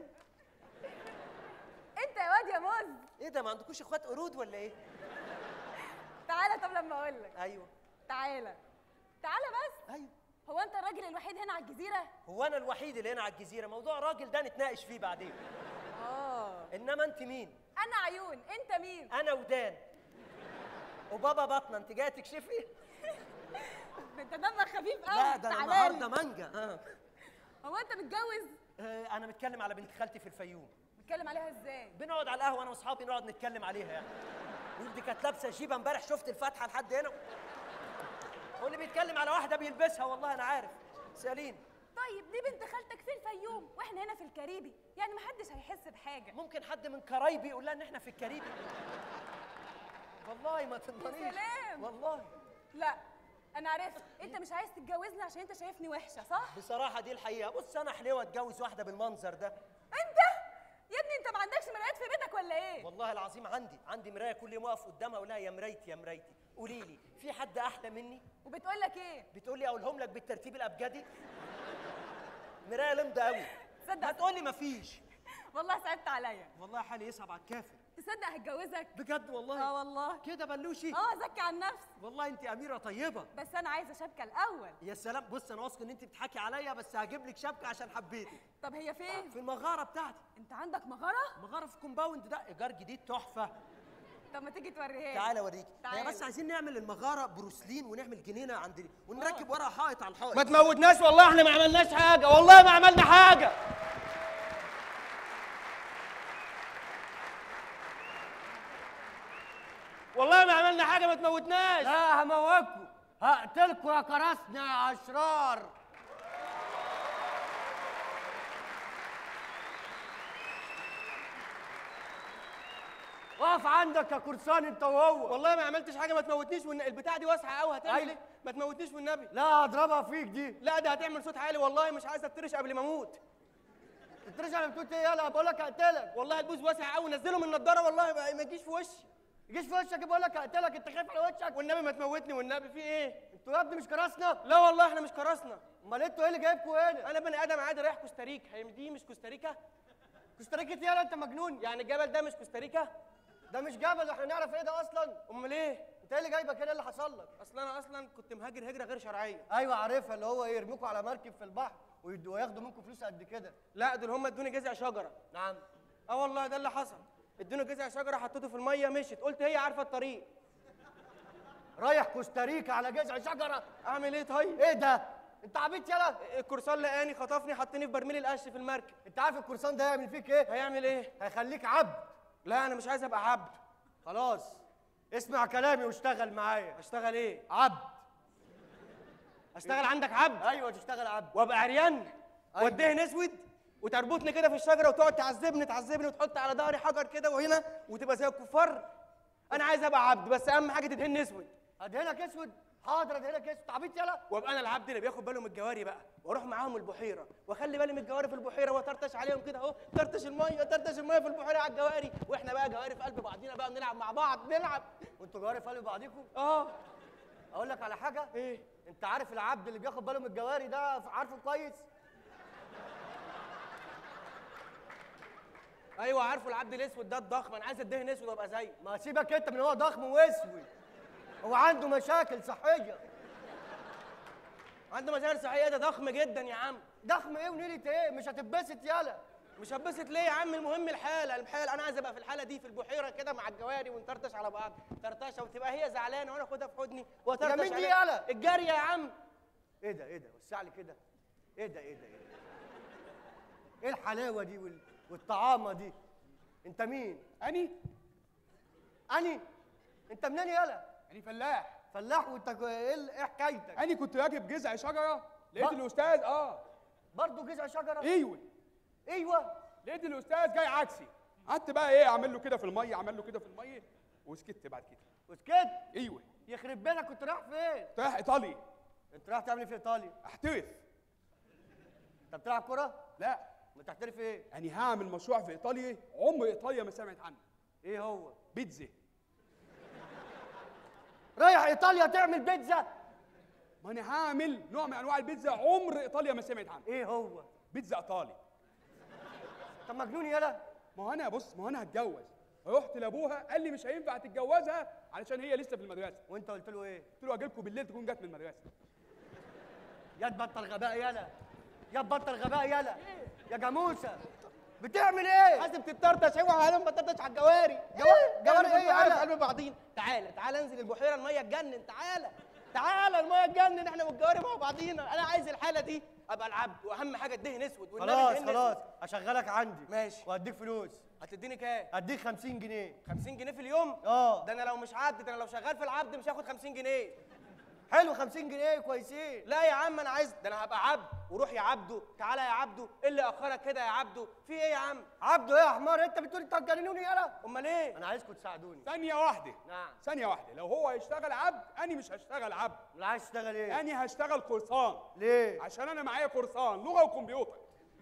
C: انت يا واد يا موز
I: ايه ده ما عندكوش اخوات قرود ولا ايه
C: تعالى طب لما اقول لك
I: ايوه
C: تعالى تعالى بس
I: ايوه
C: هو انت الراجل الوحيد هنا على الجزيره
I: هو انا الوحيد اللي هنا على الجزيره موضوع الراجل ده نتناقش فيه بعدين
C: اه
I: انما انت مين
C: انا عيون انت مين
I: انا ودان وبابا بطنه انت جايه تكشفي
C: ده انت دمك خفيف قوي
I: لا ده انا
C: تعالى
I: النهارده مانجا آه.
C: هو انت متجوز
I: آه، انا متكلم على بنت خالتي في الفيوم
C: بتتكلم عليها ازاي
I: بنقعد على القهوه انا واصحابي نقعد نتكلم عليها يعني يقول دي كانت لابسه جيبه امبارح شفت الفاتحه لحد هنا واللي بيتكلم على واحده بيلبسها والله انا عارف سالين
C: طيب دي بنت خالتك في الفيوم واحنا هنا في الكاريبي يعني محدش هيحس بحاجه
I: ممكن حد من قرايبي يقول لها ان احنا في الكاريبي والله ما تنضريش
C: سلام.
I: والله
C: لا انا عرفت انت مش عايز تتجوزني عشان انت شايفني وحشه صح
I: بصراحه دي الحقيقه بص انا حلوه اتجوز واحده بالمنظر ده
C: انت يا ابني انت ما عندكش مرايات في بيتك ولا ايه
I: والله العظيم عندي عندي مرايه كل يوم اقف قدامها اقول لها يا مرايتي يا مرايتي قولي لي في حد احلى مني
C: وبتقول لك ايه
I: بتقول لي اقولهم لك بالترتيب الابجدي مرايه لمده قوي
C: تصدق
I: هتقول لي مفيش
C: والله صعبت عليا
I: والله حالي يصعب على الكافر
C: تصدق هتجوزك
I: بجد والله
C: اه والله
I: كده بلوشي
C: اه زكي عن نفسك
I: والله انت اميره طيبه
C: بس انا عايزه شبكه الاول
I: يا سلام بص انا واثق ان انت بتضحكي عليا بس هجيب لك شبكه عشان حبيتك
C: طب هي فين
I: في المغاره بتاعتي
C: انت عندك مغاره
I: مغاره في كومباوند ده ايجار جديد تحفه
C: طب ما تيجي توريها لي
I: تعالى اوريك هي
C: تعالى.
I: بس عايزين نعمل المغاره بروسلين ونعمل جنينه عند ونركب وراها حائط على الحائط
E: ما تموتناش والله احنا ما عملناش حاجه والله ما عملنا حاجه والله ما عملنا حاجه ما تموتناش
J: لا هموتكم هقتلكم يا كراسنا يا اشرار اقف عندك يا كرسان انت وهو
E: والله ما عملتش حاجه ما تموتنيش والن... البتاع دي واسعه قوي هتعمل
J: أيوة.
E: ايه ما تموتنيش والنبي
J: لا هضربها فيك دي
E: لا ده هتعمل صوت عالي والله مش عايز اترش قبل ما اموت
J: تترجع على بتقول ايه يلا بقول لك هقتلك
E: والله البوز واسع قوي نزله من النضاره والله ما ما يجيش في وشي
J: يجيش في وشك بقول لك هقتلك انت خايف على وشك
E: والنبي ما تموتني والنبي في ايه
J: انتوا يا ابني مش كراسنا
E: لا والله احنا مش كرسنا
J: امال انتوا ايه اللي جايبكم هنا
E: انا بني ادم عادي رايح كوستاريكا هي دي مش كوستاريكا
J: كوستاريكا يالا انت مجنون
E: يعني الجبل ده مش كوستاريكا
J: ده مش جبل احنا نعرف ايه ده اصلا
E: امال ايه
J: انت ايه اللي جايبك هنا اللي حصل لك
E: اصل انا اصلا كنت مهاجر هجره غير شرعيه
J: ايوه عارفها اللي هو ايه يرميكوا على مركب في البحر ويد- وياخدوا منكم فلوس قد كده
E: لا دول هم ادوني جذع شجره
J: نعم
E: اه والله ده اللي حصل ادوني جذع شجره حطيته في الميه مشيت قلت هي عارفه الطريق
J: رايح كوستاريكا على جذع شجره
E: اعمل ايه طيب
J: ايه ده انت عبيط يالا
E: الكرسان لقاني خطفني حطني في برميل القش في المركب
J: انت عارف الكرسان ده هيعمل فيك ايه
E: هيعمل ايه
J: هيخليك عبد
E: لا انا مش عايز ابقى عبد
J: خلاص اسمع كلامي واشتغل معايا
E: اشتغل ايه
J: عبد
E: اشتغل عندك عبد
J: ايوه تشتغل عبد
E: وابقى عريان
J: أيوة.
E: وادهن اسود وتربطني كده في الشجره وتقعد تعذبني تعذبني وتحط على ظهري حجر كده وهنا وتبقى زي الكفار انا عايز ابقى عبد بس اهم حاجه تدهن اسود
J: ادهنك اسود حاضر ادهنك اسود عبيط يالا
E: وابقى انا العبد اللي بياخد باله من الجواري بقى واروح معاهم البحيره واخلي بالي من الجواري في البحيره وطرطش عليهم كده اهو طرطش الميه طرطش الميه في البحيره على الجواري واحنا بقى جواري في قلب بعضينا بقى بنلعب مع بعض نلعب
J: وانتوا جواري في قلب بعضيكم
E: اه
J: اقول لك على حاجه
E: ايه
J: انت عارف العبد اللي بياخد باله من الجواري ده عارفه كويس
E: ايوه عارفه العبد الاسود ده الضخم انا عايز ادهن اسود وابقى زيه
J: ما سيبك انت من هو ضخم واسود هو عنده مشاكل صحيه
E: عنده مشاكل صحيه ده ضخم جدا يا عم
J: ضخم ايه ونيلة ايه مش هتتبسط يالا
E: مش هتبسط ليه يا عم المهم الحاله الحاله انا عايز ابقى في الحاله دي في البحيره كده مع الجواري ونطرطش على بعض طرطشه وتبقى هي زعلانه وانا اخدها في حضني وطرطش
J: يا مين دي
E: عليها.
J: يالا؟
E: الجاريه يا عم
J: ايه ده ايه ده وسع لي كده ايه ده ايه ده ايه ده ايه الحلاوه دي وال... والطعامه دي انت مين
K: أني
J: اني انت منين يالا
K: أني فلاح
J: فلاح وانت كو- ايه ال- ايه حكايتك
K: أني كنت راكب جذع شجرة لقيت
J: بق-
K: الأستاذ آه
J: برضه جذع شجره
K: أيوه
J: ايوه
K: لقيت الأستاذ جاي عكسي قعدت بقى إيه أعمل له كده في المية أعمل له كده في المية وسكت بعد كده
J: وسكت
K: أيوه
J: يخرب بينك كنت رايح فين
K: كنت رايح إيطالي
J: انت رايح تعمل ايه في ايطاليا
K: أحترف
J: انت بتلعب كره
K: لا
J: ما تحترف ايه
K: أني هعمل مشروع في إيطاليا عمر إيطاليا ما سمعت عنه
J: ايه هو
K: بيتزا
J: رايح ايطاليا تعمل بيتزا
K: ما أنا هعمل نوع من أنواع البيتزا عمر إيطاليا ما سمعت عنه
J: ايه هو
K: بيتزا إيطالي
J: طب مجنون يالا
K: ما هو أنا بص ما هو أنا هتجوز رحت لأبوها قال لي مش هينفع تتجوزها علشان هي لسه في المدرسة
J: وانت قلت له ايه
K: قلت له أجيلكوا بالليل تكون جت من المدرسة
J: يا تبطل غباء يلا يا تبطل غباء يلا يا جاموسه بتعمل ايه؟
L: لازم تتطرطش اوعى عليهم بتطرطش على الجواري
J: جواري- جواري ايه
L: تعالى
J: يلا؟
L: في قلب بعضين تعالى تعالى انزل البحيره الميه تجنن تعالى تعالى الميه تجنن احنا والجواري مع بعضينا انا عايز الحاله دي ابقى العبد واهم حاجه الدهن اسود والنبي
J: خلاص
L: الدهن
J: خلاص
L: أسود.
J: اشغلك عندي
L: ماشي
J: واديك فلوس
L: هتديني كام
J: اديك 50 جنيه
L: 50 جنيه في اليوم
J: اه
L: ده انا لو مش عبد ده انا لو شغال في العبد مش هاخد 50 جنيه
J: حلو 50 جنيه كويسين
L: لا يا عم انا عايز ده انا هبقى عبد وروح يا عبده تعالى يا عبده ايه اللي اخرك كده يا عبده في ايه يا عم
J: عبده ايه يا حمار انت بتقول انت هتجننوني يلا
L: امال ايه
J: انا عايزكم تساعدوني
K: ثانية واحدة
J: نعم
K: ثانية واحدة لو هو هيشتغل عبد أنا مش هشتغل عبد
J: لا عايز تشتغل ايه؟
K: أنا هشتغل قرصان
J: ليه؟
K: عشان أنا معايا قرصان لغة وكمبيوتر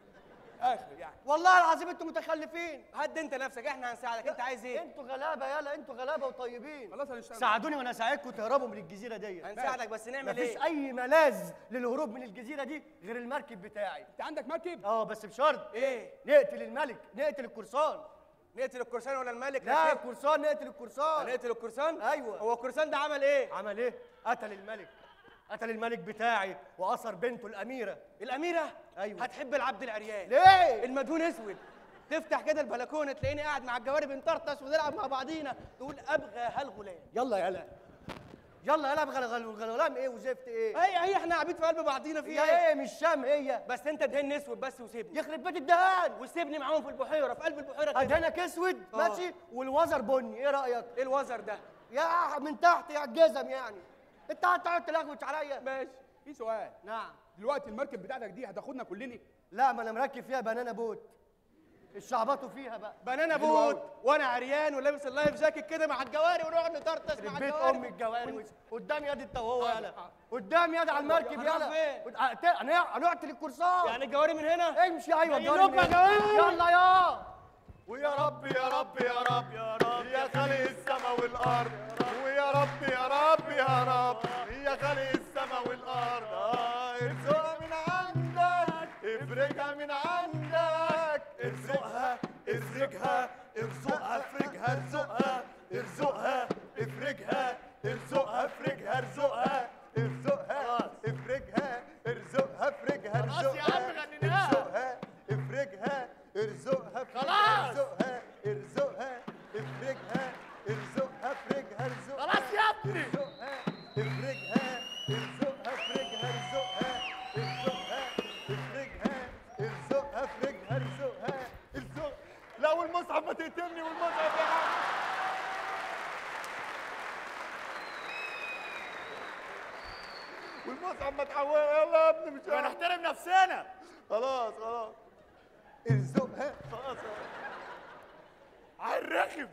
K: آخر يعني
J: والله العظيم انتوا متخلفين
L: هد انت نفسك احنا هنساعدك انت عايز ايه
J: انتوا غلابه يلا انتوا غلابه وطيبين
K: خلاص هنشتغل
J: ساعدوني وانا اساعدكم تهربوا من الجزيره دي
L: هنساعدك بس نعمل
J: مفيش
L: ايه
J: اي ملاذ للهروب من الجزيره دي غير المركب بتاعي
K: أنت عندك مركب؟
J: اه بس بشرط
L: ايه
J: نقتل الملك نقتل القرصان
L: نقتل الكرسان ولا الملك
J: لا
L: ركب.
J: القرصان نقتل القرصان
L: هنقتل الكرسان
J: ايوه
L: هو الكرسان ده عمل ايه
J: عمل ايه قتل الملك قتل الملك بتاعي واثر بنته الاميره
L: الاميره
J: ايوه
L: هتحب العبد العريان
J: ليه
L: المدهون اسود تفتح كده البلكونه تلاقيني قاعد مع الجواري بنطرطش ونلعب مع بعضينا تقول ابغى هالغلام
J: يلا يلا يلا يلا بغل غل غلام ايه وزفت ايه
L: هي هي احنا قاعدين في قلب بعضينا في
J: هي ايه مش شام هي
L: بس انت دهن اسود بس وسيبني
J: يخرب بيت الدهان
L: وسيبني معاهم في البحيره في قلب البحيره كده
J: ادهنك اسود
L: آه.
J: ماشي والوزر بني ايه رايك
L: ايه الوزر ده
J: يا من تحت يا الجزم يعني انت هتقعد تلغوش عليا
L: ماشي
K: في سؤال
J: نعم
K: دلوقتي المركب بتاعتك دي هتاخدنا كلنا
J: لا ما انا مركب فيها بنانا بوت الشعبطوا فيها بقى
L: بنانا
J: حلو
L: بوت
J: أوي.
L: وانا عريان ولابس اللايف جاكيت كده مع الجواري ونقعد نطرطش مع
J: يخرب بيت
L: الجواري
J: ام الجواري وس- قدام يد انت وهو
L: آه.
J: يلا قدام يد على المركب
L: هنروح
J: يلا
L: فين؟
J: قد- هت- هنع- هنقتل الكرسان
L: يعني الجواري من هنا
J: امشي ايوه
L: جايين
J: الجواري
L: لكم يا
J: من هنا.
L: جواري.
J: يلا يا
A: ويا رب يا رب يا رب يا رب يا خالق السما والارض ويا رب يا رب يا رب يا خالق السما والارض آه، ارزقها من عندك افرجها من عندك ارزقها ارزقها ارزقها افرجها ارزقها ارزقها افرجها ارزقها افرجها ارزقها ارزقها افرجها ارزقها افرجها
B: خلاص يا عم
A: ارزقها
B: غنيناها.
A: ارزقها افرجها ارزقها افرجها،
B: خلاص.
A: ارزقها ارزقها افرجها ارزقها افرجها ارزقها
B: خلاص يا ابني.
A: ارزقها افرجها ارزقها افرجها ارزقها ارزقها افرجها ارزقها افرجها ارزقها ارزق لا والمصحف ما تقتلني والمصحف يا عم والمصحف ما تحول يلا يا ابني مش عارف.
B: هنحترم نفسنا
A: خلاص خلاص ارزقها خلاص
B: عالرخم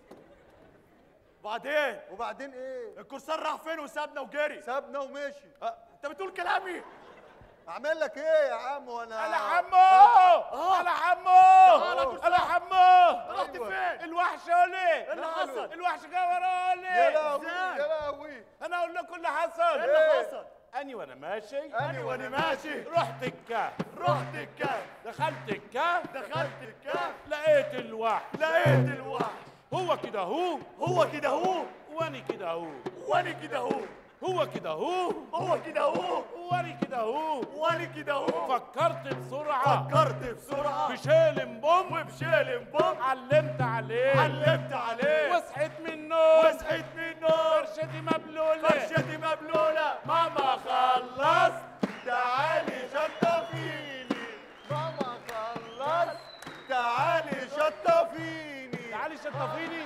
B: بعدين
A: وبعدين ايه
B: الكرسان راح فين وسابنا وجري
A: سابنا ومشي
B: أه، انت بتقول كلامي
A: اعمل لك ايه يا عم وانا
D: انا حمو انا حمو انا حمو
B: رحت
A: أيوة.
B: فين
D: الوحش قولي
B: ايه اللي حصل
D: الوحش جه ورا
A: يا
D: قولي
A: لهوي
B: إزاي؟
A: يا لهوي
D: انا اقول لكم اللي حصل
B: ايه اللي حصل
D: اني وانا ماشي
B: انا وانا ماشي
D: رحت الكهف
B: رحت الكهف
D: دخلت الكهف
B: دخلت الكهف
D: لقيت الوحش
B: لقيت الوحش
D: هو كده هو
B: هو كده هو
D: وانا كده هو
B: وانا كده هو
D: هو كده هو
B: هو كده هو
D: وانا كده هو
B: وانا كده هو
D: فكرت بسرعة
B: فكرت بسرعه
D: بشيل بوم
B: وبشيل بوم
D: علمت عليه
B: علمت عليه
D: وصحيت من النوم
B: وصحيت من النوم
D: فرشتي مبلولة
B: فرشتي مبلوله
D: ماما خلصت
A: تعالي شطفيني ماما خلص تعالي شطفيني
D: تعالي شطفيني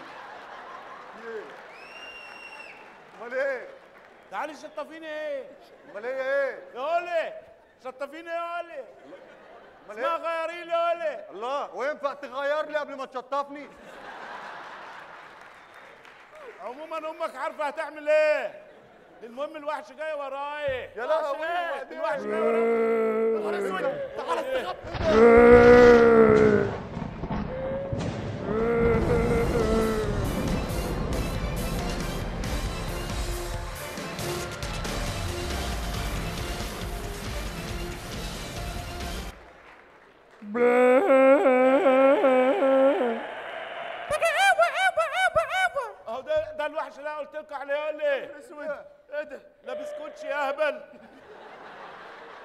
A: امال ايه
D: تعالي شطفيني ايه
A: امال هي ايه
D: يا قولي شطفيني يا قولي
A: امال
D: اسمها
A: ايه
D: غيري لي يا قولي
A: الله وينفع تغير لي قبل ما تشطفني
D: عموما امك عارفه هتعمل ايه المهم الوحش جاي وراي
A: يا لهوي
B: وبعدين؟
D: الوحش جاي وراي
B: نهار اسود تعالى استخبى
D: اهو ده ده الوحش اللي أنا قلت لكم عليه يا قولي
B: اسود ايه ده
D: لابس كوتشي يا اهبل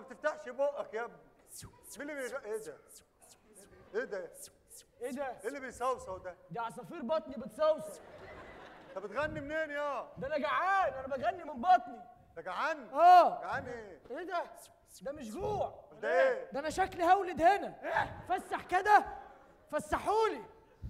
A: بتفتحش بقك يا ابني مين اللي بيغ... ايه ده ايه ده
L: ايه ده
A: ايه اللي بيصوصو ده
L: دي عصافير بطني بتصوص
A: انت بتغني منين يا
L: ده انا جعان انا بغني من بطني
A: ده جعان
L: اه
A: جعان ايه
L: ايه ده ده مش جوع
A: ده ايه
L: ده انا شكلي هولد هنا فسح كده فسحولي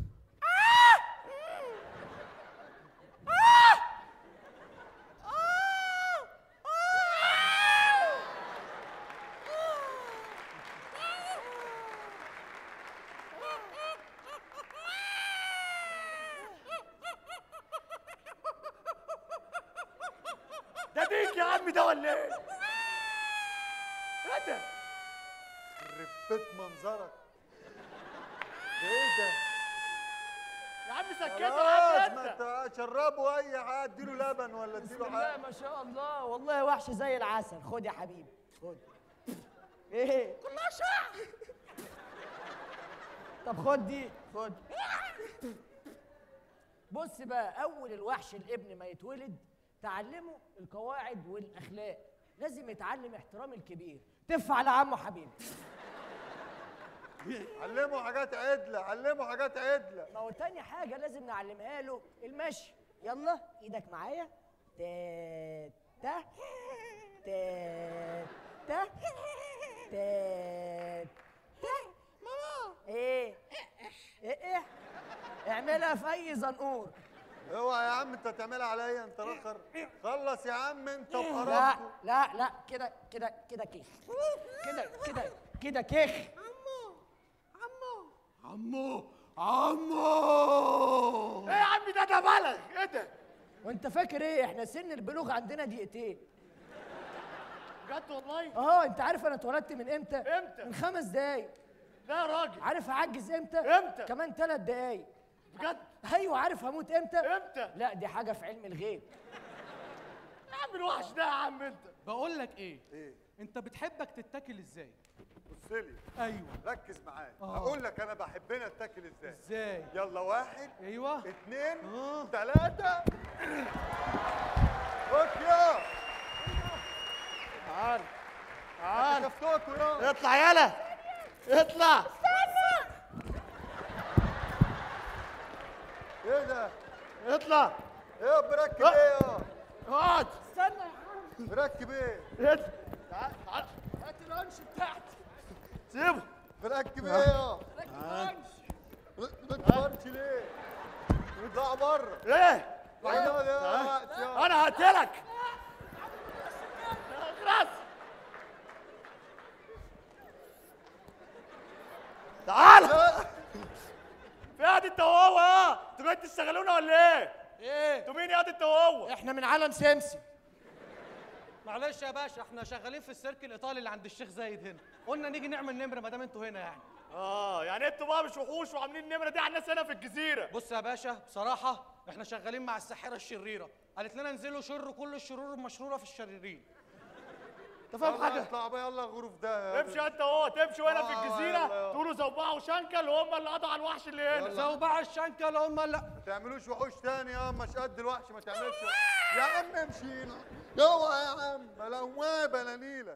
B: ده ديك يا عم ده ولا ايه؟ ايه ده؟
A: يخرب بيت منظرك ده ايه ده
B: يا عم سكته يا
A: خلاص
B: عم
A: ما
B: انت
A: انت شربه اي حاجه اديله لبن ولا
L: بسم
A: اديله
L: الله
A: حاجه
L: ما شاء الله والله وحش زي العسل خد يا حبيبي خد ايه كلها شع طب خد دي خد بص بقى اول الوحش الابن ما يتولد تعلمه القواعد والاخلاق لازم يتعلم احترام الكبير تف على عمه حبيبي
A: علمه حاجات عدله علمه حاجات عدله
L: ما هو تاني حاجة لازم نعلمها له المشي يلا ايدك معايا تا تا تا تا تا تا ماما ايه ايه ايه اعملها في اي زنقور
A: اوعى يا عم انت تعملها عليا انت رخر خلص يا عم انت
L: لا
A: وقرفته
L: لا لا كده كده كده كيخ كده كده كده كيخ
B: عمو عمو ايه يا عم ده ده بلغ ايه ده؟
L: وانت فاكر ايه احنا سن البلوغ عندنا دقيقتين
B: بجد والله؟
L: اه انت عارف انا اتولدت من امتى
B: امتى؟
L: من خمس دقايق
B: لا يا راجل
L: عارف هعجز امتى
B: امتى؟
L: كمان ثلاث دقايق
B: بجد؟
L: ايوه عارف هموت امتى
B: امتى؟
L: لا دي حاجه في علم الغيب
B: يا عم الوحش ده يا عم انت
E: بقول لك ايه
A: ايه
E: انت بتحبك تتاكل ازاي
A: بص لي
E: ايوه
A: ركز معايا
E: آه.
A: هقول لك انا بحبنا اتاكل ازاي
E: ازاي
A: يلا واحد
E: ايوه
A: اتنين
E: آه.
A: تلاتة خد يا
B: تعال تعال
A: شفتوكوا يا
B: اطلع يالا اطلع
A: ايه ده
B: اطلع
A: ايه بركب ايه يا
B: اقعد
L: استنى يا عم
A: بركب ايه
B: اطلع تعال تعال
L: هات اللانش بتاعتي
B: سيبه
A: بركب ايه يا
L: ركب اللانش
A: ما تكبرش ليه اطلع بره
B: ايه
A: بعد يا وقت يا
B: انا هقتلك خلاص تعال في قاعد انت وهو اه انتوا جايين تشتغلونا ولا ايه؟
L: ايه
B: انتوا مين قاعد انت وهو؟
L: احنا من عالم سمسم
E: معلش يا باشا احنا شغالين في السيرك الايطالي اللي عند الشيخ زايد هنا قلنا نيجي نعمل نمره ما دام انتوا هنا يعني
B: اه يعني انتوا بقى مش وحوش وعاملين النمره دي على الناس هنا في الجزيره
E: بص يا باشا بصراحه احنا شغالين مع الساحره الشريره قالت لنا انزلوا شروا كل الشرور المشروره في الشريرين
B: انت فاهم
A: يلا
B: حاجه؟
A: اطلع بقى يلا غروف ده يا
B: امشي انت وهو تمشوا هنا في
A: آه،
B: الجزيره
A: يلا.
B: تقولوا زوبعه وشنكل وهم اللي قضوا على الوحش اللي هنا
E: زوبع الشنكل هم لا
A: ما تعملوش وحوش تاني يا مش قد الوحش ما تعملش يا عم امشي اوعى يا عم بلا هواه بلا نيله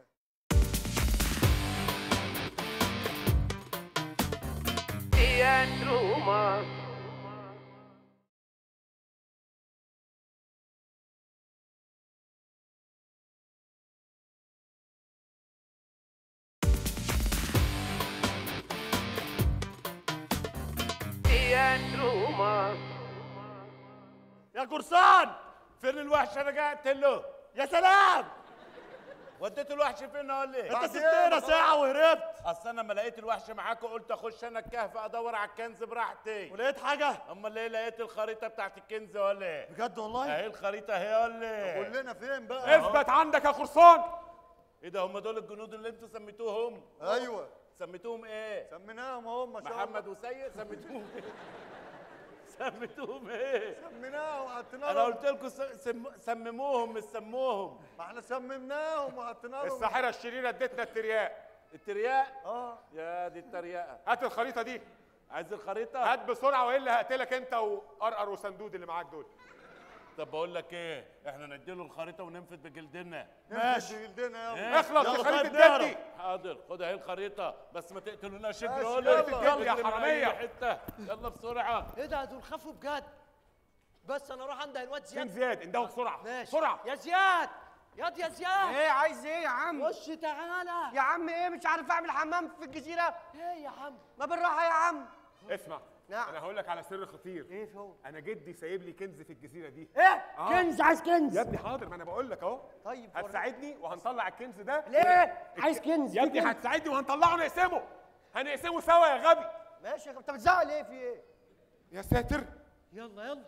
B: يا قرصان فين الوحش انا قاعد له يا سلام
D: وديت الوحش فين ولا ايه؟
B: انت
A: بعدين
B: سبتنا
A: خلاص.
B: ساعه وهربت
D: اصل انا ما لقيت الوحش معاكم قلت اخش انا الكهف ادور على الكنز براحتي
B: ولقيت حاجه
D: امال ليه لقيت الخريطه بتاعت الكنز ولا ايه؟
B: بجد والله
D: اهي الخريطه اهي ولا
A: قول
D: ايه؟
A: لنا فين بقى
K: اثبت عندك يا قرصان
D: ايه ده هم دول الجنود اللي انتوا سميتوهم؟
A: ايوه
D: سميتوهم ايه؟
A: سميناهم هم ما شاء الله
D: محمد وسيد سميتوهم ايه؟ سميتوهم ايه؟
A: سميناهم وحطينا
D: انا
A: لهم
D: قلت لكم سم... سمموهم مش سموهم
A: ما احنا سممناهم وحطينا لهم
K: الساحره الشريره ادتنا الترياق
D: الترياق
A: اه
D: يا دي التريقه
K: هات الخريطه دي
D: عايز الخريطه
K: هات بسرعه والا هقتلك انت وقرقر وسندود اللي معاك دول
D: طب بقول لك ايه احنا نديله الخريطه وننفذ بجلدنا
A: ماشي جلدنا
D: إيه؟
A: يلا
K: اخلص
D: يلا
K: بخريطة
D: طيب نهرب.
K: جدي.
D: حاضر خد اهي الخريطه بس ما تقتلوناش
A: ماشي،
D: اجروا
A: يلا.
K: يلا يا
D: اجري من
K: حرامية.
D: أي حته يلا بسرعه
I: ايه ده دول خافوا بجد بس انا اروح عند الواد
K: فين
I: زياد
K: زياد اندهوا بسرعه
I: ماشي
K: بسرعه
I: يا زياد ياض يا زياد
J: ايه عايز ايه يا عم
I: خش تعالى
J: يا عم ايه مش عارف اعمل حمام في الجزيره
I: ايه يا عم
J: ما بالراحه يا عم
K: اسمع
J: نعم.
K: انا هقول لك على سر خطير
J: ايه هو
K: انا جدي سايب لي كنز في الجزيره دي
J: ايه
K: آه.
J: كنز عايز كنز
K: يا ابني حاضر ما انا بقول لك اهو
J: طيب وريني.
K: هتساعدني وهنطلع الكنز ده
J: ليه عايز كنز
K: يا
J: في
K: ابني
J: كنز.
K: هتساعدني وهنطلعه نقسمه هنقسمه سوا يا غبي
J: ماشي يا غ- انت بتزعل ايه في ايه
K: يا ساتر
I: يلا يلا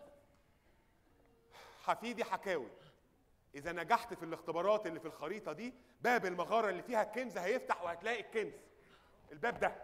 K: حفيدي حكاوي اذا نجحت في الاختبارات اللي في الخريطه دي باب المغاره اللي فيها الكنز هيفتح وهتلاقي الكنز الباب ده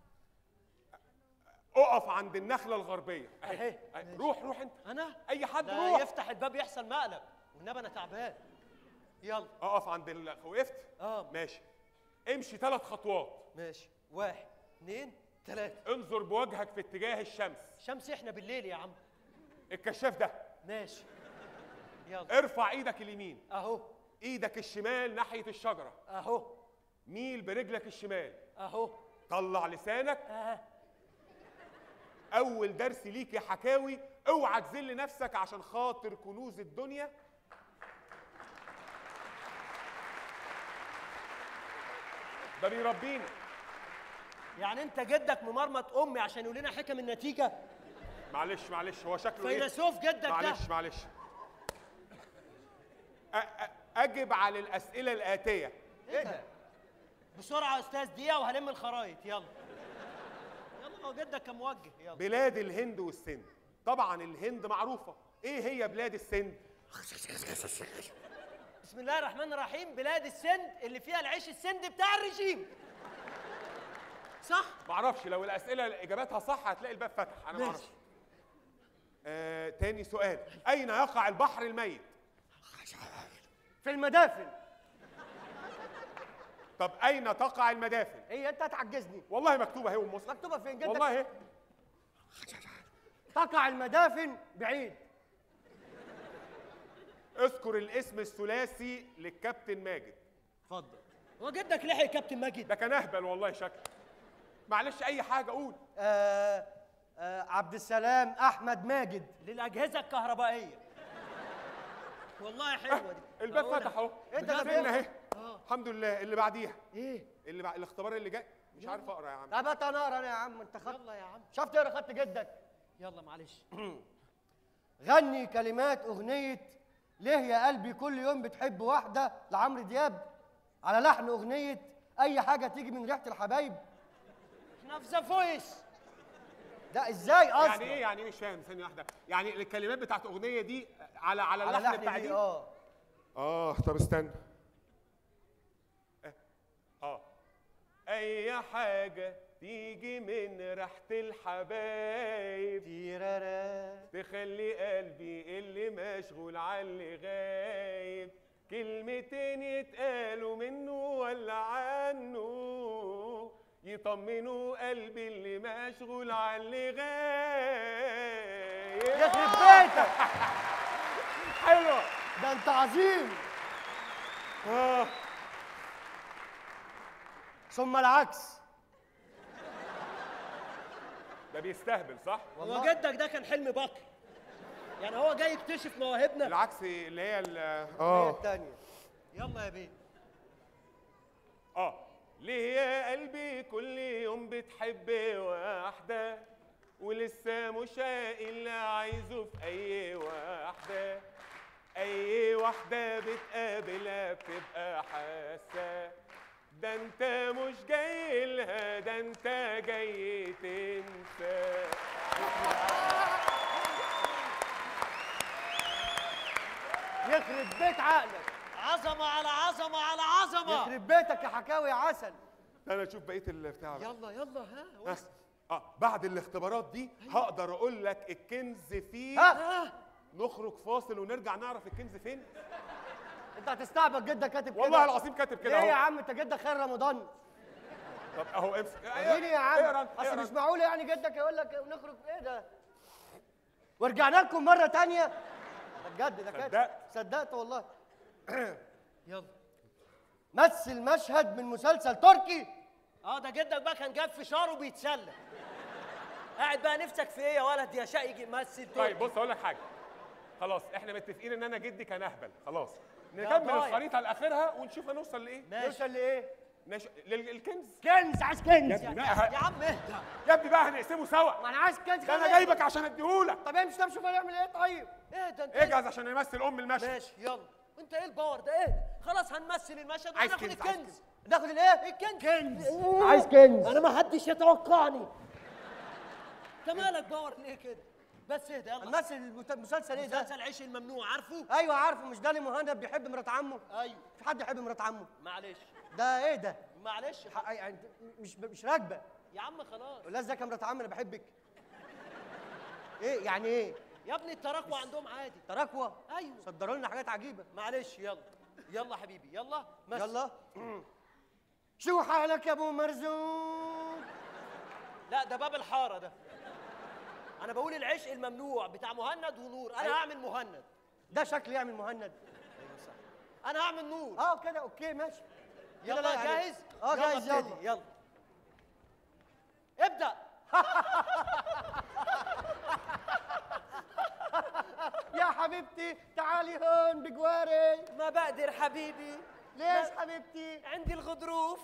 K: اقف عند النخله الغربيه
I: أهي.
K: أهي. روح روح انت
I: انا
K: اي حد
I: ده
K: روح
I: يفتح الباب يحصل مقلب والنبي انا تعبان يلا
K: اقف عند ال... وقفت
I: اه
K: ماشي امشي ثلاث خطوات
I: ماشي واحد اتنين تلاته
K: انظر بوجهك في اتجاه الشمس
I: شمس احنا بالليل يا عم
K: الكشاف ده
I: ماشي يلا
K: ارفع ايدك اليمين
I: اهو
K: ايدك الشمال ناحيه الشجره
I: اهو
K: ميل برجلك الشمال
I: اهو
K: طلع لسانك
I: اه
K: اول درس ليك يا حكاوي اوعى تذل نفسك عشان خاطر كنوز الدنيا ده بيربينا
I: يعني انت جدك ممرمط امي عشان يقول لنا حكم النتيجه
K: معلش معلش هو شكله ايه
I: فيلسوف جدك ده
K: معلش معلش أ- أ- اجب على الاسئله الاتيه
I: ايه ده بسرعه يا استاذ دقيقه وهلم الخرايط يلا يلا هو جدك كان موجه يلا
K: بلاد الهند والسند طبعا الهند معروفه ايه هي بلاد السند
I: بسم الله الرحمن الرحيم بلاد السند اللي فيها العيش السند بتاع الرجيم صح
K: معرفش لو الاسئله اجاباتها صح هتلاقي الباب فتح انا
I: ماشي.
K: معرفش آه تاني سؤال اين يقع البحر الميت
J: في المدافن
K: طب اين تقع المدافن
J: هي انت هتعجزني
K: والله مكتوبه اهي والمصحف
J: مكتوبه فين جدك
K: والله اهي
J: تقع المدافن بعيد
K: اذكر الاسم الثلاثي للكابتن ماجد
I: اتفضل هو جدك لحق كابتن ماجد
K: ده كان اهبل والله شكله معلش اي حاجه قول
J: آه آه عبد السلام احمد ماجد
I: للاجهزه الكهربائيه والله حلوه دي
K: الباب
I: أقولها.
K: فتح اهو
J: إيه ده، ده
K: بتقفلنا
J: بيفتح؟
K: اهي الحمد لله اللي بعديها
J: ايه
K: اللي بعد الاختبار اللي جاي مش عارف اقرا يا عم
J: لا بقى انا اقرا انا يا عم انت خدت
I: يلا يا عم
J: شفت اقرا خدت جدك
I: يلا معلش
J: غني كلمات اغنيه ليه يا قلبي كل يوم بتحب واحده لعمرو دياب على لحن اغنيه اي حاجه تيجي من ريحه الحبايب
I: احنا في ذا فويس
J: ده ازاي اصلا
K: يعني ايه يعني إيه؟ مش فاهم ثانيه واحده يعني الكلمات بتاعت الاغنيه دي على على
J: على
K: اللحن
J: لحن
K: بتاع
J: دي
K: دي
J: اه
K: اه طب استنى اه اه اي حاجه تيجي من ريحه الحبايب
J: تيرارا
K: تخلي قلبي اللي مشغول على اللي غايب كلمتين يتقالوا منه ولا عنه يطمنوا قلبي اللي مشغول على اللي غايب
J: يخرب بيتك
K: حلوه
J: ده انت عظيم
K: آه.
J: ثم العكس
K: ده بيستهبل صح؟
I: هو جدك ده كان حلم بكر يعني هو جاي يكتشف مواهبنا
K: العكس اللي هي ال
J: هي
K: اه
J: الثانيه
I: يلا يا بيه
K: اه ليه يا قلبي كل يوم بتحب واحدة ولسه مش اللي عايزه في أي واحدة أي واحدة بتقابلها بتبقى حاسة ده انت مش جاي لها ده انت جاي تنسى
J: يخرب بيت عقلك
I: عظمه على عظمه على عظمه
J: يخرب بيتك يا حكاوي يا عسل
K: انا اشوف بقيه البتاع بقى.
I: يلا يلا ها
K: ها. اه بعد الاختبارات دي هقدر اقول لك الكنز فيه
J: ها
K: نخرج فاصل ونرجع نعرف الكنز فين
J: انت هتستعبط جدك كاتب كده
K: والله العظيم كاتب كده
J: ليه يا
K: اهو
J: عم انت جدك خير رمضان
K: طب اهو امسك
J: وريني يا عم
K: اقرا
J: اصل
K: اقرا.
J: مش معقول يعني جدك يقول لك نخرج ايه ده ورجعنا لكم مره تانية بجد ده كده
K: صدقت.
J: صدقت والله يلا مثل مشهد من مسلسل تركي
I: اه ده جدك بقى كان جاب فشار وبيتسلى قاعد بقى نفسك في ايه يا ولد يا شقي يجي يمثل دور.
K: طيب بص اقول لك حاجه خلاص احنا متفقين ان انا جدي كان اهبل خلاص
I: يا
K: نكمل
I: ضايع.
K: الخريطه لاخرها ونشوف هنوصل لايه
J: نوصل لايه
K: نش... للكنز
J: كنز عايز
K: يا
J: كنز
K: ابني بقى
I: يا عم اهدى
K: يا ابني بقى هنقسمه سوا
J: ما انا عايز كنز
K: ده انا
J: خلي-
K: جايبك عشان اديهولك
J: طب امشي طب شوف هنعمل ايه طيب
I: اهدى انت
K: اجهز عشان يمثل ام المشهد
I: ماشي يلا انت ايه الباور ده ايه خلاص هنمثل المشهد
K: عايز
I: وناخد
K: كنز، عايز
I: الكنز
J: ناخد الايه
I: الكنز
J: كنز عايز كنز
I: انا ما حدش يتوقعني انت مالك باور ليه كده بس اهدى يلا
J: هنمثل المت- المسلسل ايه ده
I: مسلسل عيش الممنوع عارفه
J: ايوه عارفه مش ده اللي مهند بيحب مرات عمه
I: ايوه
J: في حد يحب مرات عمه
I: معلش
J: ده ايه ده
I: معلش
J: ح- يعني مش مش راكبه
I: يا عم خلاص
J: لا ازيك يا مرات عم انا بحبك ايه يعني ايه
I: يا ابني التراكوة عندهم عادي
J: تراكوة
I: ايوه
J: صدروا لنا حاجات عجيبه
I: معلش يلا يلا حبيبي يلا مثل.
J: يلا شو حالك يا ابو مرزوق
I: لا ده باب الحاره ده انا بقول العشق الممنوع بتاع مهند ونور انا
J: أيوة.
I: هعمل مهند
J: ده شكل يعمل مهند
I: انا هعمل نور
J: اه كده اوكي ماشي
I: يلا
J: لا يعني-
I: جاهز
J: اه
I: يلا
J: جاهز
I: ابتدي،
J: يلا
I: يلا ابدا
J: يا حبيبتي تعالي هون بجواري
I: ما بقدر حبيبي
J: ليش حبيبتي
I: عندي الغضروف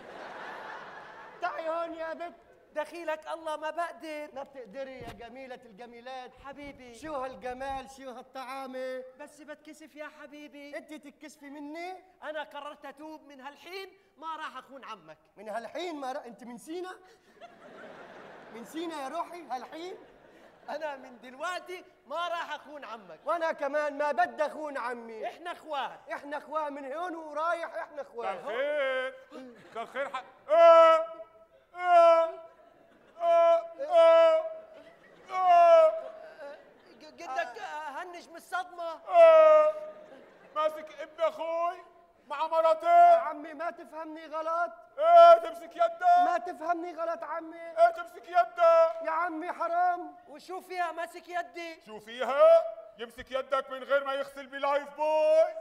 J: تعي هون يا بت
I: دخيلك الله ما بقدر
J: ما بتقدري يا جميلة الجميلات
I: حبيبي
J: شو هالجمال شو هالطعامة
I: بس بتكسف يا حبيبي
J: انت تتكسفي مني
I: انا قررت اتوب من هالحين ما راح اخون عمك
J: من هالحين ما ر... انت من سينا من سينا يا روحي هالحين
I: انا من دلوقتي ما راح اخون عمك
J: وانا كمان ما بدي اخون عمي
I: احنا اخوات
J: احنا اخوان من هون ورايح احنا
K: كان
J: اخوان
K: خير كان خير ح... آه آه آه آه آه
I: ج- جدك هنج من الصدمه
K: آه ماسك ابن اخوي مع مرتين
J: عمي ما تفهمني غلط
K: ايه تمسك يده
J: ما تفهمني غلط عمي
K: ايه تمسك يده
J: يا عمي حرام
I: وشو فيها ماسك يدي
K: شو فيها يمسك يدك من غير ما يغسل بلايف بوي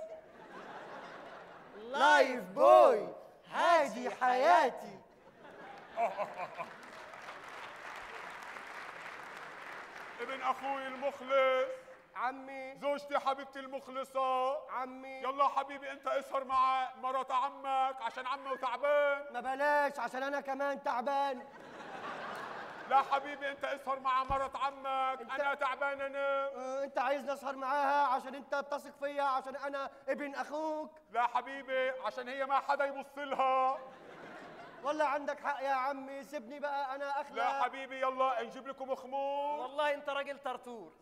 J: لايف بوي هذه حياتي
K: ابن اخوي المخلص
J: عمي
K: زوجتي حبيبتي المخلصة
J: عمي
K: يلا حبيبي انت اسهر مع مرات عمك عشان عمه تعبان
J: ما بلاش عشان انا كمان تعبان
K: لا حبيبي انت اسهر مع مرات عمك
J: انت-
K: انا تعبان انا
J: آه، انت عايز نسهر معاها عشان انت بتثق فيا عشان انا ابن اخوك
K: لا حبيبي عشان هي ما حدا يبص لها
J: والله عندك حق يا عمي سيبني بقى انا اخلع
K: لا حبيبي يلا نجيب لكم خمور
I: والله انت راجل طرطور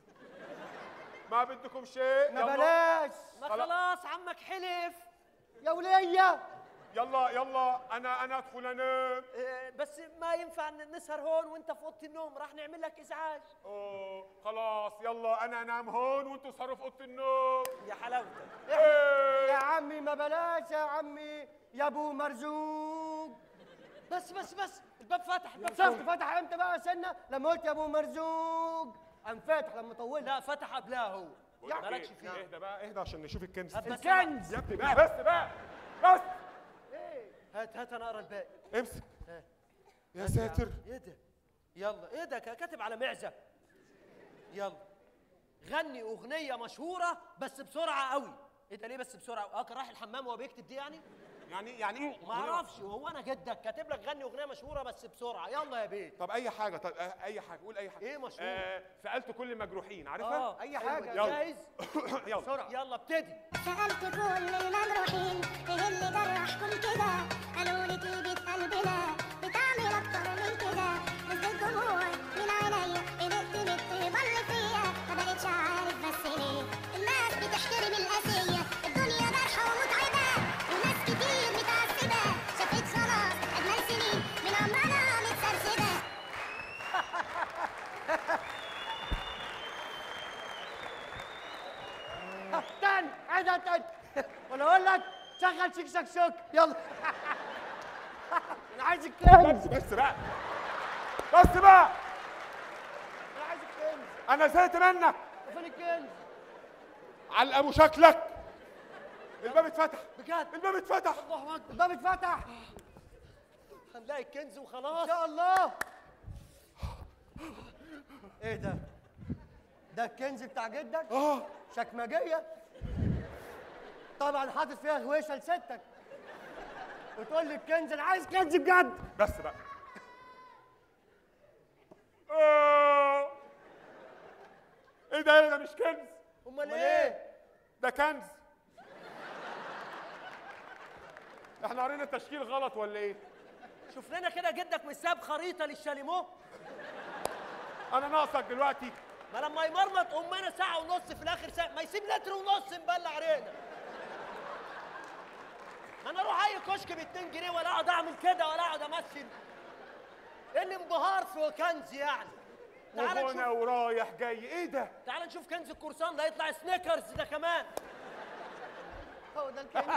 K: ما بدكم شيء
J: ما
K: يلا
J: بلاش
I: ما
K: خلاص.
I: خلاص عمك حلف
J: يا ولية
K: يلا يلا انا انا ادخل انام
I: اه، بس ما ينفع ن- نسهر هون وانت في اوضه النوم راح نعمل لك ازعاج
K: اوه خلاص يلا انا انام هون وانتوا اسهروا في اوضه النوم
I: يا حلاوتك
J: يا
K: إيه.
J: عمي ما بلاش يا عمي يا ابو مرزوق
I: بس بس بس الباب فتح الباب
J: شفت فتح امتى بقى سنة لما قلت يا ابو مرزوق قام فاتح لما طولت
I: لا فتح قبلها هو
K: بقول لك
I: مالكش
K: إيه،
I: فيه
K: اهدى بقى اهدى عشان نشوف الكنز
I: هات بس
J: الكنز
K: يا ابني بقى بس بقى بس
I: هات هات انا اقرا الباقي
K: امسك
I: ها.
K: يا ساتر
I: ايه ده يلا ايه ده ك- كاتب على معزه يلا غني اغنيه مشهوره بس بسرعه قوي ايه ده ليه بس بسرعه اه كان رايح الحمام وهو بيكتب دي يعني
K: يعني يعني ايه
I: ما اعرفش وهو انا جدك كاتب لك غني اغنيه مشهوره بس بسرعه يلا يا بيه
K: طب اي حاجه طب آه، اي حاجه قول اي حاجه
I: ايه مشهور؟
K: آه سالت كل المجروحين عارفها
I: اه
J: أي
I: أيوة،
J: حاجة.
K: يلا.
I: جاهز
K: يلا
J: بسرعة
I: يلا ابتدي
M: سألت كل المجروحين ايه اللي جرحكم كده قالوا لي طيبة قلبنا بتعمل اكتر من كده نزل الدموع من عينيا قلقت من الطيبة اللي فيا ما بقتش عارف بس ليه الناس بتحترم القاسية الدنيا جرحى ومتعبة وناس كتير متعذبة شافت خلاص أجمل سنين من عمرنا متسرسبة
J: تاني عيدها تاني ولا اقول لك شغل شيك شك شك يلا انا عايز الكنز
K: بس بس بقى بس بقى
J: انا عايز الكنز
K: انا زهقت منك
J: فين الكنز
K: على ابو شكلك الباب اتفتح
I: بجد
K: الباب اتفتح
I: الله اكبر
J: الباب اتفتح
I: هنلاقي الكنز وخلاص
J: ان شاء الله ايه ده ده الكنز بتاع جدك
K: اه
J: شكمجيه طبعا حاطط فيها هويشه لستك وتقول لي الكنز انا عايز كنز بجد
K: بس بقى آه. ايه ده ده مش كنز
I: امال
J: امال
I: ايه
J: ايه
K: ده كنز احنا قرينا التشكيل غلط ولا ايه
I: شوف لنا كده جدك مش ساب خريطه للشاليمو
K: انا ناقصك دلوقتي
I: ما لما يمرمط امنا ساعه ونص في الاخر ساعه ما يسيب لتر ونص نبلع علينا ما انا اروح اي كشك ب 2 جنيه ولا اقعد اعمل كده ولا اقعد امثل ايه الانبهار في كنز يعني تعال
K: وغنى
I: نشوف
K: ورايح جاي ايه ده
I: تعال نشوف كنز القرصان ده يطلع سنيكرز ده كمان
J: هو ده الكنز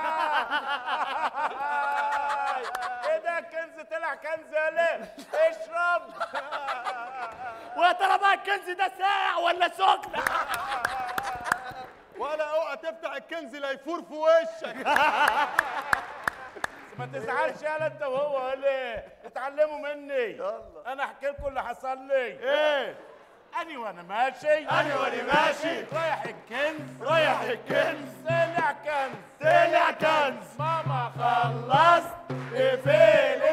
D: ايه ده الكنز طلع كنز ولا اشرب
E: ويا ترى بقى الكنز ده ساقع ولا سخن
A: ولا اوعى تفتح الكنز لا يفور في وشك
D: ما تزعلش يالا انت وهو ولا اتعلموا مني
A: يلا.
D: انا احكي لكم اللي حصل لي
A: ايه
D: اني وانا ماشي
A: أنا وأنا ماشي.
D: رايح الكنز
A: رايح الكنز
D: طلع كنز
A: طلع كنز
D: ماما
A: خلصت اقفل